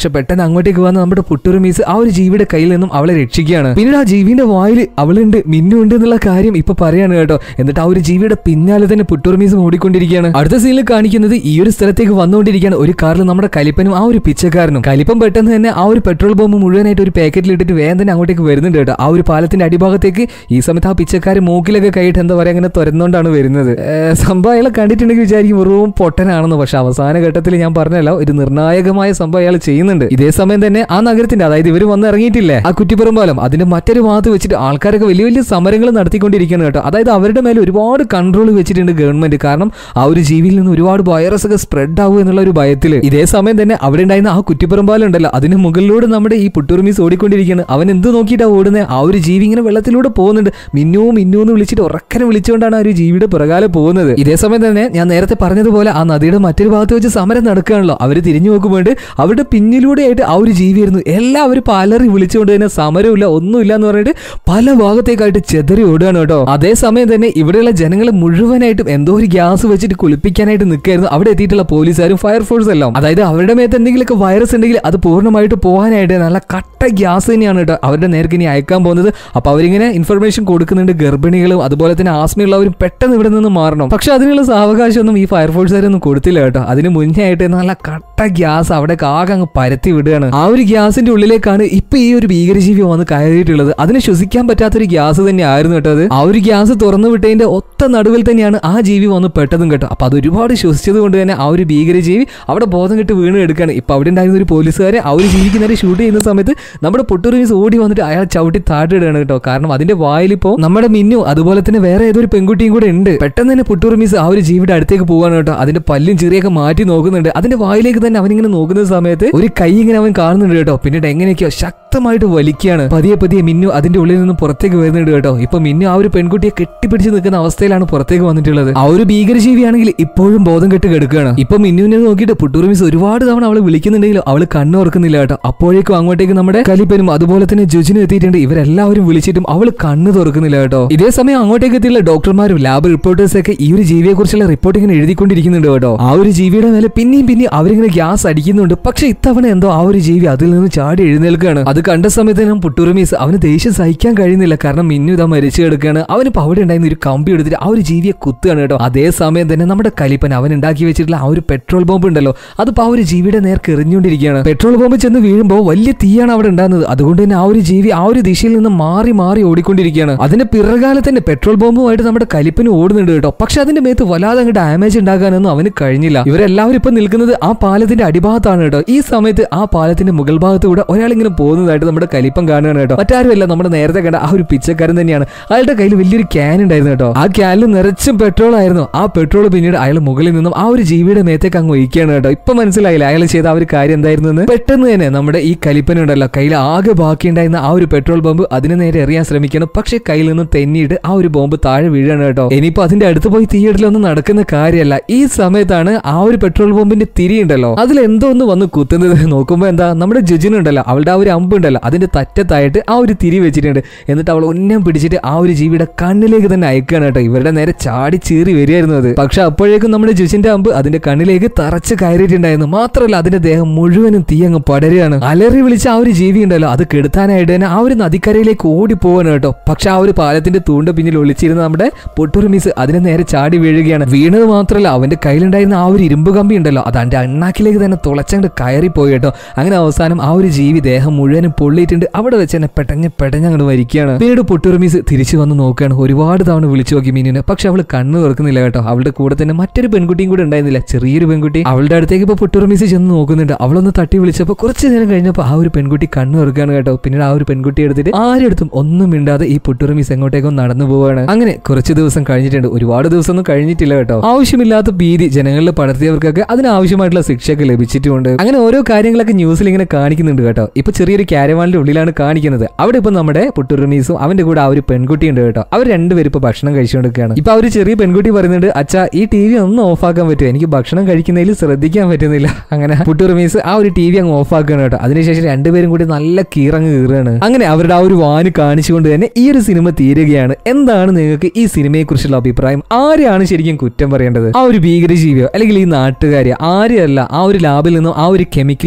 അങ്ങോട്ടേക്ക് വന്ന നമ്മുടെ പുട്ടുറുമീസ് ആ ഒരു ജീവിയുടെ കയ്യിൽ നിന്നും അവളെ രക്ഷിക്കുകയാണ് പിന്നീട് ആ ജീവിന്റെ വായിൽ അവളുണ്ട് മിന്നുണ്ട് എന്നുള്ള കാര്യം ഇപ്പൊ പറയാണ് കേട്ടോ എന്നിട്ട് ആ ഒരു ജീവിയുടെ പിന്നാലെ തന്നെ പുട്ടുറുമീസ് ഓടിക്കൊണ്ടിരിക്കുകയാണ് അടുത്ത സീനിൽ കാണിക്കുന്നത് ഈ ഒരു സ്ഥലത്തേക്ക് വന്നുകൊണ്ടിരിക്കുകയാണ് ഒരു കാറിൽ നമ്മുടെ കലിപ്പനും ആ ഒരു പിച്ചക്കാരനും കലിപ്പൻ പെട്ടെന്ന് തന്നെ ആ ഒരു പെട്രോൾ ബോംബ് മുഴുവനായിട്ട് ഒരു പാക്കറ്റിൽ ഇട്ടിട്ട് വേഗം തന്നെ അങ്ങോട്ടേക്ക് വരുന്നുണ്ട് കേട്ടോ ആ ഒരു പാലത്തിന്റെ അടിഭാഗത്തേക്ക് ഈ സമയത്ത് ആ പിച്ചക്കാരൻ മൂക്കിലൊക്കെ കൈയിട്ട് എന്താ പറയാ അങ്ങനെ തുരന്നുകൊണ്ടാണ് വരുന്നത് ഏ, സംഭവം അയാളെ കണ്ടിട്ടുണ്ടെങ്കിൽ വിചാരിക്കും വെറും പൊട്ടനാണെന്ന് പക്ഷെ അവസാന ഘട്ടത്തിൽ ഞാൻ പറഞ്ഞല്ലോ ഒരു നിർണായകമായ സംഭവം അയാൾ ചെയ്യുന്നുണ്ട് ഇതേ സമയം തന്നെ ആ നഗരത്തിന്റെ അതായത് ഇവർ വന്ന് ഇറങ്ങിയിട്ടില്ലേ ആ കുറ്റിപ്പുറം പാലം അതിന്റെ മറ്റൊരു ഭാഗത്ത് വെച്ചിട്ട് ആൾക്കാരൊക്കെ വലിയ വലിയ സമരങ്ങൾ നടത്തിക്കൊണ്ടിരിക്കുകയാണ് കേട്ടോ അതായത് അവരുടെ മേലെ ഒരുപാട് കൺട്രോൾ വെച്ചിട്ടുണ്ട് ഗവൺമെന്റ് കാരണം ആ ഒരു ജീവിയിൽ നിന്ന് ഒരുപാട് വൈറസ് ഒക്കെ സ്പ്രെഡ് ആവും എന്നുള്ള ഒരു ഭയത്തിൽ ഇതേ സമയം തന്നെ അവിടെ ഉണ്ടായിരുന്ന ആ കുറ്റിപ്പുറം പാലം ഉണ്ടല്ലോ അതിന് മുകളിലൂടെ നമ്മുടെ ഈ പുട്ടുറുമീസ് ഓടിക്കൊണ്ടിരിക്കുകയാണ് അവൻ എന്ത് നോക്കിയിട്ടാ ഓടുന്നത് ആ ഒരു ജീവി ഇങ്ങനെ വെള്ളത്തിലൂടെ പോകുന്നുണ്ട് മിന്നു മിന്നു എന്ന് വിളിച്ചിട്ട് ഉറക്കനെ വിളിച്ചുകൊണ്ടാണ് ആ ഒരു ജീവിയുടെ പിറകാലെ പോകുന്നത് ഇതേ സമയം തന്നെ ഞാൻ നേരത്തെ പറഞ്ഞതുപോലെ ആ നദിയുടെ മറ്റൊരു ഭാഗത്ത് വെച്ച് സമരം നടക്കുകയാണല്ലോ അവർ തിരിഞ്ഞു നോക്കുമ്പോൾ അവരുടെ പിന്നിലൂടെയായിട്ട് ആ ഒരു ജീവിയായിരുന്നു എല്ലാവരും പലറി വിളിച്ചുകൊണ്ട് തന്നെ സമരമില്ല ഒന്നുമില്ല എന്ന് പറഞ്ഞിട്ട് പല ഭാഗത്തേക്കായിട്ട് ചെതറി ഓടുകയാണ് കേട്ടോ അതേസമയം തന്നെ ഇവിടെയുള്ള ജനങ്ങൾ മുഴുവനായിട്ടും എന്തോ ഒരു ഗ്യാസ് വെച്ചിട്ട് കുളിപ്പിക്കാനായിട്ട് നിൽക്കായിരുന്നു അവിടെ എത്തിയിട്ടുള്ള പോലീസുകാരും ഫയർഫോഴ്സ് എല്ലാം അതായത് അവരുടെ മേത്ത് എന്തെങ്കിലുമൊക്കെ വൈറസ് ഉണ്ടെങ്കിൽ അത് പൂർണ്ണമായിട്ട് പോകാനായിട്ട് നല്ല കട്ട ഗ്യാസ് തന്നെയാണ് കേട്ടോ അവരുടെ നേർക്ക് ഇനി അയക്കാൻ പോകുന്നത് അപ്പൊ അവരിങ്ങനെ ഇൻഫർമേഷൻ കൊടുക്കുന്നുണ്ട് ഗർഭിണികളും അതുപോലെ തന്നെ ആസ്മയുള്ളവരും പെട്ടെന്ന് ഇവിടെ നിന്ന് മാറണം പക്ഷെ അതിനുള്ള സാവകാശമൊന്നും ഈ ഫയർഫോഴ്സുകാരൊന്നും കൊടുത്തില്ല കേട്ടോ അതിന് മുന്നേ ആയിട്ട് നല്ല കട്ട ഗ്യാസ് അവിടെ ആകെ അങ്ങ് പരത്തി വിടുകയാണ് ആ ഒരു ഗ്യാസിന്റെ ഉള്ളിലേക്കാണ് ഇപ്പൊ ഈ ഒരു ഭീകരജീവി വന്ന് കയറിയിട്ടുള്ളത് അതിന് ശ്വസിക്കാൻ പറ്റാത്തൊരു ഗ്യാസ് തന്നെ ആയിരുന്നു കേട്ടോ അത് ആ ഒരു ഗ്യാസ് തുറന്നു വിട്ടതിന്റെ ഒത്ത നടുവിൽ തന്നെയാണ് ആ ജീവി വന്ന് പെട്ടതും കേട്ടോ അപ്പൊ അത് ഒരുപാട് ശ്വസിച്ചത് കൊണ്ട് തന്നെ ആ ഒരു ഭീകരജീവി അവിടെ ബോധം കെട്ട് വീണ് എടുക്കുകയാണ് ഇപ്പൊ അവിടെ ഉണ്ടായിരുന്ന ഒരു പോലീസുകാരെ ആ ഒരു ജീവിക്ക് നേരെ ഷൂട്ട് ചെയ്യുന്ന സമയത്ത് നമ്മുടെ പൊട്ടുറിമീസ് ഓടി വന്നിട്ട് അയാൾ ചവിട്ടി താട്ടിടുകയാണ് കേട്ടോ കാരണം അതിന്റെ വായിലിപ്പോ നമ്മുടെ മിന്നു അതുപോലെ തന്നെ വേറെ ഏതൊരു പെൺകുട്ടിയും കൂടെ ഉണ്ട് പെട്ടെന്ന് തന്നെ പുട്ടുറിമീസ് ആ ഒരു ജീവിയുടെ അടുത്തേക്ക് പോവാണ് കേട്ടോ അതിന്റെ പല്ലും ചെറിയൊക്കെ മാറ്റി നോക്കുന്നുണ്ട് അതിന്റെ വായിലേക്ക് തന്നെ അവനിങ്ങനെ നോക്കുന്ന സമയത്ത് ഒരു കൈ ഇങ്ങനെ അവൻ കാണുന്നുണ്ട് കേട്ടോ പിന്നീട് എങ്ങനെയൊക്കെയോ ശക്തമായിട്ട് വലിക്കുകയാണ് പതിയെ പതിയെ മിന്നു അതിന്റെ ഉള്ളിൽ നിന്ന് പുറത്തേക്ക് വരുന്നുണ്ട് കേട്ടോ ഇപ്പൊ മിന്നു ആ ഒരു പെൺകുട്ടിയെ കെട്ടിപ്പിടിച്ച് നിൽക്കുന്ന അവസ്ഥയിലാണ് പുറത്തേക്ക് വന്നിട്ടുള്ളത് ആ ഒരു ഭീകരജീവിയാണെങ്കിൽ ഇപ്പോഴും ബോധം കെട്ട് കിടക്കുകയാണ് ഇപ്പൊ മിന്നുവിനെ നോക്കിയിട്ട് പുട്ടൂറിമിസ് ഒരുപാട് തവണ അവള് വിളിക്കുന്നുണ്ടെങ്കിലും അവള് കണ്ണുറക്കുന്നില്ല കേട്ടോ അപ്പോഴേക്കും അങ്ങോട്ടേക്ക് നമ്മുടെ കലിപ്പനും അതുപോലെ തന്നെ ജുജിനും എത്തിയിട്ടുണ്ട് ഇവരെല്ലാവരും വിളിച്ചിട്ടും അവള് കണ്ണ് തുറക്കുന്നില്ല കേട്ടോ ഇതേ സമയം അങ്ങോട്ടേക്ക് എത്തിയുള്ള ഡോക്ടർമാരും ലാബ് റിപ്പോർട്ടേഴ്സ് ഒക്കെ ഈ ഒരു ജീവിയെ കുറിച്ചുള്ള റിപ്പോർട്ട് ഇങ്ങനെ എഴുതിക്കൊണ്ടിരിക്കുന്നുണ്ട് കേട്ടോ ആ ഒരു ജീവിയുടെ മേലെ പിന്നെയും പിന്നെയും അവരിങ്ങനെ ഗ്യാസ് അടിക്കുന്നുണ്ട് പക്ഷെ ഇത്തവണ എന്തോ ആ ഒരു ജീവി അതിൽ നിന്ന് ചാടി എഴുന്നേൽക്കുകയാണ് അത് കണ്ട സമയത്ത് ഞാൻ പുട്ടുറുമീസ് അവന് ദേഷ്യം സഹിക്കാൻ കഴിയുന്നില്ല കാരണം മിന്നു ഇതാ മരിച്ചു കിടക്കുകയാണ് അവന് ഇപ്പൊ അവിടെ ഉണ്ടായിരുന്ന ഒരു കമ്പി എടുത്തിട്ട് ആ ഒരു ജീവിയെ കുത്തുകയാണ് കേട്ടോ അതേ സമയം തന്നെ നമ്മുടെ കലിപ്പൻ അവൻ ഉണ്ടാക്കി വെച്ചിട്ടുള്ള ആ ഒരു പെട്രോൾ ബോംബ് ഉണ്ടല്ലോ അതിപ്പോ ആ ഒരു ജീവിയുടെ നേർക്ക് എറിഞ്ഞുകൊണ്ടിരിക്കുകയാണ് പെട്രോൾ ബോംബ് ചെന്ന് വീഴുമ്പോൾ വലിയ തീയാണ് അവിടെ ഉണ്ടാകുന്നത് അതുകൊണ്ട് തന്നെ ആ ഒരു ജീവി ആ ഒരു ദിശയിൽ നിന്ന് മാറി മാറി ഓടിക്കൊണ്ടിരിക്കുകയാണ് അതിന്റെ പിറകാലെ തന്നെ പെട്രോൾ ബോംബുമായിട്ട് നമ്മുടെ കലിപ്പന് ഓടുന്നുണ്ട് കേട്ടോ പക്ഷെ അതിന്റെ മേത്ത് വല്ലാതെ അങ്ങ് ഡാമേജ് ഉണ്ടാക്കാനൊന്നും അവന് കഴിഞ്ഞില്ല ഇവരെല്ലാവരും ഇപ്പൊ നിൽക്കുന്നത് ആ പാലത്തിന്റെ അടിഭാഗത്താണ് കേട്ടോ ഈ സമയത്ത് ആ പാലത്തിന്റെ മുകൾ ഭാഗത്തൂടെ ഒരാളിങ്ങനെ പോകുന്നതായിട്ട് നമ്മുടെ കലിപ്പം കാണുകയാണ് കേട്ടോ മറ്റാരുമല്ല നമ്മുടെ നേരത്തെ കണ്ട ആ ഒരു പിച്ചക്കാരൻ തന്നെയാണ് അയാളുടെ കയ്യിൽ വലിയൊരു ക്യാൻ ഉണ്ടായിരുന്നു കേട്ടോ ആ ക്യാനിൽ നിറച്ചും പെട്രോൾ ആയിരുന്നു ആ പെട്രോൾ പിന്നീട് അയാൾ മുകളിൽ നിന്നും ആ ഒരു ജീവിയുടെ മേത്തേക്ക് അങ്ങ് ഒഴിക്കുകയാണ് കേട്ടോ ഇപ്പൊ മനസ്സിലായില്ല അയാൾ ചെയ്ത ആ ഒരു കാര്യം എന്തായിരുന്നു എന്ന് പെട്ടെന്ന് തന്നെ നമ്മുടെ ഈ കലിപ്പനുണ്ടല്ലോ കയ്യിൽ ആകെ ബാക്കിയുണ്ടായിരുന്ന ആ ഒരു പെട്രോൾ ബോംബ് അതിന് നേരെ എറിയാൻ ശ്രമിക്കണം പക്ഷെ കയ്യിൽ നിന്ന് തെന്നിയിട്ട് ആ ഒരു ബോംബ് താഴെ വീഴാണ് കേട്ടോ ഇനിയിപ്പോ അതിന്റെ അടുത്ത് പോയി തീയിടലൊന്നും നടക്കുന്ന കാര്യമല്ല ഈ സമയത്താണ് ആ ഒരു പെട്രോൾ ബോംബിന്റെ തിരി ഉണ്ടല്ലോ അതിൽ എന്തോ ഒന്ന് വന്ന് കുത്തുന്നത് നോക്കുമ്പോ എന്താ നമ്മുടെ ജുജിനുണ്ടല്ലോ അവളുടെ ആ ഒരു അമ്പ് ഉണ്ടല്ലോ അതിന്റെ തറ്റത്തായിട്ട് ആ ഒരു തിരി വെച്ചിട്ടുണ്ട് എന്നിട്ട് അവൾ ഉന്നം പിടിച്ചിട്ട് ആ ഒരു ജീവിയുടെ കണ്ണിലേക്ക് തന്നെ അയക്കുകയാണ് കേട്ടോ ഇവരുടെ നേരെ ചാടി ചീറി വരികയായിരുന്നു അത് പക്ഷെ അപ്പോഴേക്കും നമ്മുടെ ജുജിന്റെ അമ്പ് അതിന്റെ കണ്ണിലേക്ക് തറച്ച് കയറിയിട്ടുണ്ടായിരുന്നു മാത്രമല്ല അതിന്റെ ദേഹം മുഴുവനും തീ അങ്ങ് പടരുകയാണ് അലറി വിളിച്ച ആ ഒരു ജീവി ഉണ്ടല്ലോ അത് കെടുത്താനായിട്ട് തന്നെ ആ ഒരു നദിക്കരയിലേക്ക് ഓടി പോവാണ് കേട്ടോ പക്ഷെ ആ ഒരു പാലത്തിന്റെ തൂണ്ട പിന്നിൽ ഒളിച്ചിരുന്ന നമ്മുടെ പൊട്ടുറുമീസ് അതിനെ നേരെ ചാടി വീഴുകയാണ് വീണത് മാത്രമല്ല അവന്റെ കയ്യിലുണ്ടായിരുന്ന ആ ഒരു ഇരുമ്പ് കമ്പി ഉണ്ടല്ലോ അത് അവന്റെ അണ്ണാക്കിലേക്ക് തന്നെ തുളച്ചങ്ങട് കയറി പോയി കേട്ടോ അങ്ങനെ അവസാനം ആ ഒരു ജീവി ദേഹം മുഴുവനും പൊള്ളിയിട്ടുണ്ട് അവിടെ വെച്ച് തന്നെ പെട്ടഞ്ഞ് പെട്ടഞ്ഞ് അങ്ങോട്ട് വരികയാണ് പിന്നീട് പൊട്ടുറുമീസ് തിരിച്ചു വന്ന് നോക്കുകയാണ് ഒരുപാട് തവണ വിളിച്ചു നോക്കി മീനിനെ പക്ഷെ അവൾ കണ്ണ് തുറക്കുന്നില്ല കേട്ടോ അവളുടെ കൂടെ തന്നെ മറ്റൊരു പെൺകുട്ടിയും കൂടെ ഉണ്ടായിരുന്നില്ല ചെറിയൊരു പെൺകുട്ടി അവളുടെ അടുത്തേക്ക് ഇപ്പൊ പൊട്ടുറുമീസ് ചെന്ന് നോക്കുന്നുണ്ട് അവളൊന്ന് തട്ടി വിളിച്ചപ്പോൾ കുറച്ച് നേരം കഴിഞ്ഞപ്പോൾ ആ ഒരു പെൺകുട്ടി കണ്ണ് തുറക്കുകയാണ് കേട്ടോ പിന്നീട് ആ ഒരു പെൺകുട്ടി എടുത്തിട്ട് ആരെടുത്തും ഒന്നും മിണ്ടാതെ ഈ പൊട്ടുറുമീസ് എങ്ങോട്ടേക്കും നടന്നു പോവാണ് അങ്ങനെ കുറച്ച് ദിവസം കഴിഞ്ഞിട്ടുണ്ട് ഒരുപാട് ദിവസം ഒന്നും കഴിഞ്ഞിട്ടില്ല കേട്ടോ ആവശ്യമില്ലാത്ത ഭീതി ജനങ്ങളിൽ പടർത്തിയവർക്കൊക്കെ അതിനാവശ്യമായിട്ടുള്ള ശിക്ഷയൊക്കെ ലഭിച്ചിട്ടുമുണ്ട് അങ്ങനെ ഓരോ കാര്യങ്ങളൊക്കെ ന്യൂസിൽ ഇങ്ങനെ കാണിക്കുന്നുണ്ട് കേട്ടോ ഇപ്പൊ ചെറിയൊരു ക്യാരവാനിന്റെ ഉള്ളിലാണ് കാണിക്കുന്നത് അവിടെ ഇപ്പൊ നമ്മുടെ പുട്ടുറുമീസും അവന്റെ കൂടെ ആ ഒരു പെൺകുട്ടി ഉണ്ട് കേട്ടോ അവർ രണ്ടുപേരും ഇപ്പൊ ഭക്ഷണം കഴിച്ചുകൊണ്ടിരിക്കുകയാണ് ഇപ്പൊ ആ ഒരു ചെറിയ പെൺകുട്ടി പറയുന്നുണ്ട് അച്ഛാ ഈ ടി വി ഒന്ന് ഓഫ് ആക്കാൻ പറ്റുമോ എനിക്ക് ഭക്ഷണം കഴിക്കുന്നതിൽ ശ്രദ്ധിക്കാൻ പറ്റുന്നില്ല അങ്ങനെ പുട്ടുറുമീസ് ആ ഒരു ടി വി അങ്ങ് ഓഫ് ആക്കുകയാണ് കേട്ടോ അതിനുശേഷം രണ്ടുപേരും കൂടി നല്ല കീറങ്ങ് കീറുകയാണ് അങ്ങനെ അവരുടെ ആ ഒരു വാന് കാണിച്ചുകൊണ്ട് തന്നെ ഈ ഒരു സിനിമ തീരുകയാണ് എന്താണ് നിങ്ങൾക്ക് ഈ സിനിമയെ കുറിച്ചുള്ള അഭിപ്രായം ആരെയാണ് ശരിക്കും കുറ്റം പറയേണ്ടത് ആ ഒരു ഭീകരജീവിയോ അല്ലെങ്കിൽ ഈ നാട്ടുകാരിയോ ആരെയല്ല ആ ഒരു ലാബിൽ നിന്നും ആ ഒരു കെമിക്കൽ തുറന്നു വിട്ട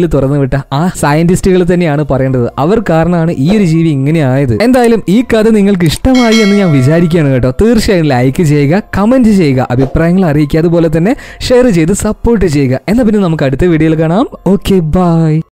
കേട്ടോ ആ സയന്റിസ്റ്റുകൾ തന്നെയാണ് പറയേണ്ടത് അവർ കാരണമാണ് ഈ ഒരു ജീവി ഇങ്ങനെ ആയത് എന്തായാലും ഈ കഥ നിങ്ങൾക്ക് ഇഷ്ടമായി എന്ന് ഞാൻ വിചാരിക്കുകയാണ് കേട്ടോ തീർച്ചയായും ലൈക്ക് ചെയ്യുക കമന്റ് ചെയ്യുക അഭിപ്രായങ്ങൾ അറിയിക്കുക അതുപോലെ തന്നെ ഷെയർ ചെയ്ത് സപ്പോർട്ട് ചെയ്യുക എന്നാ പിന്നെ നമുക്ക് അടുത്ത വീഡിയോയിൽ കാണാം ഓക്കെ ബൈ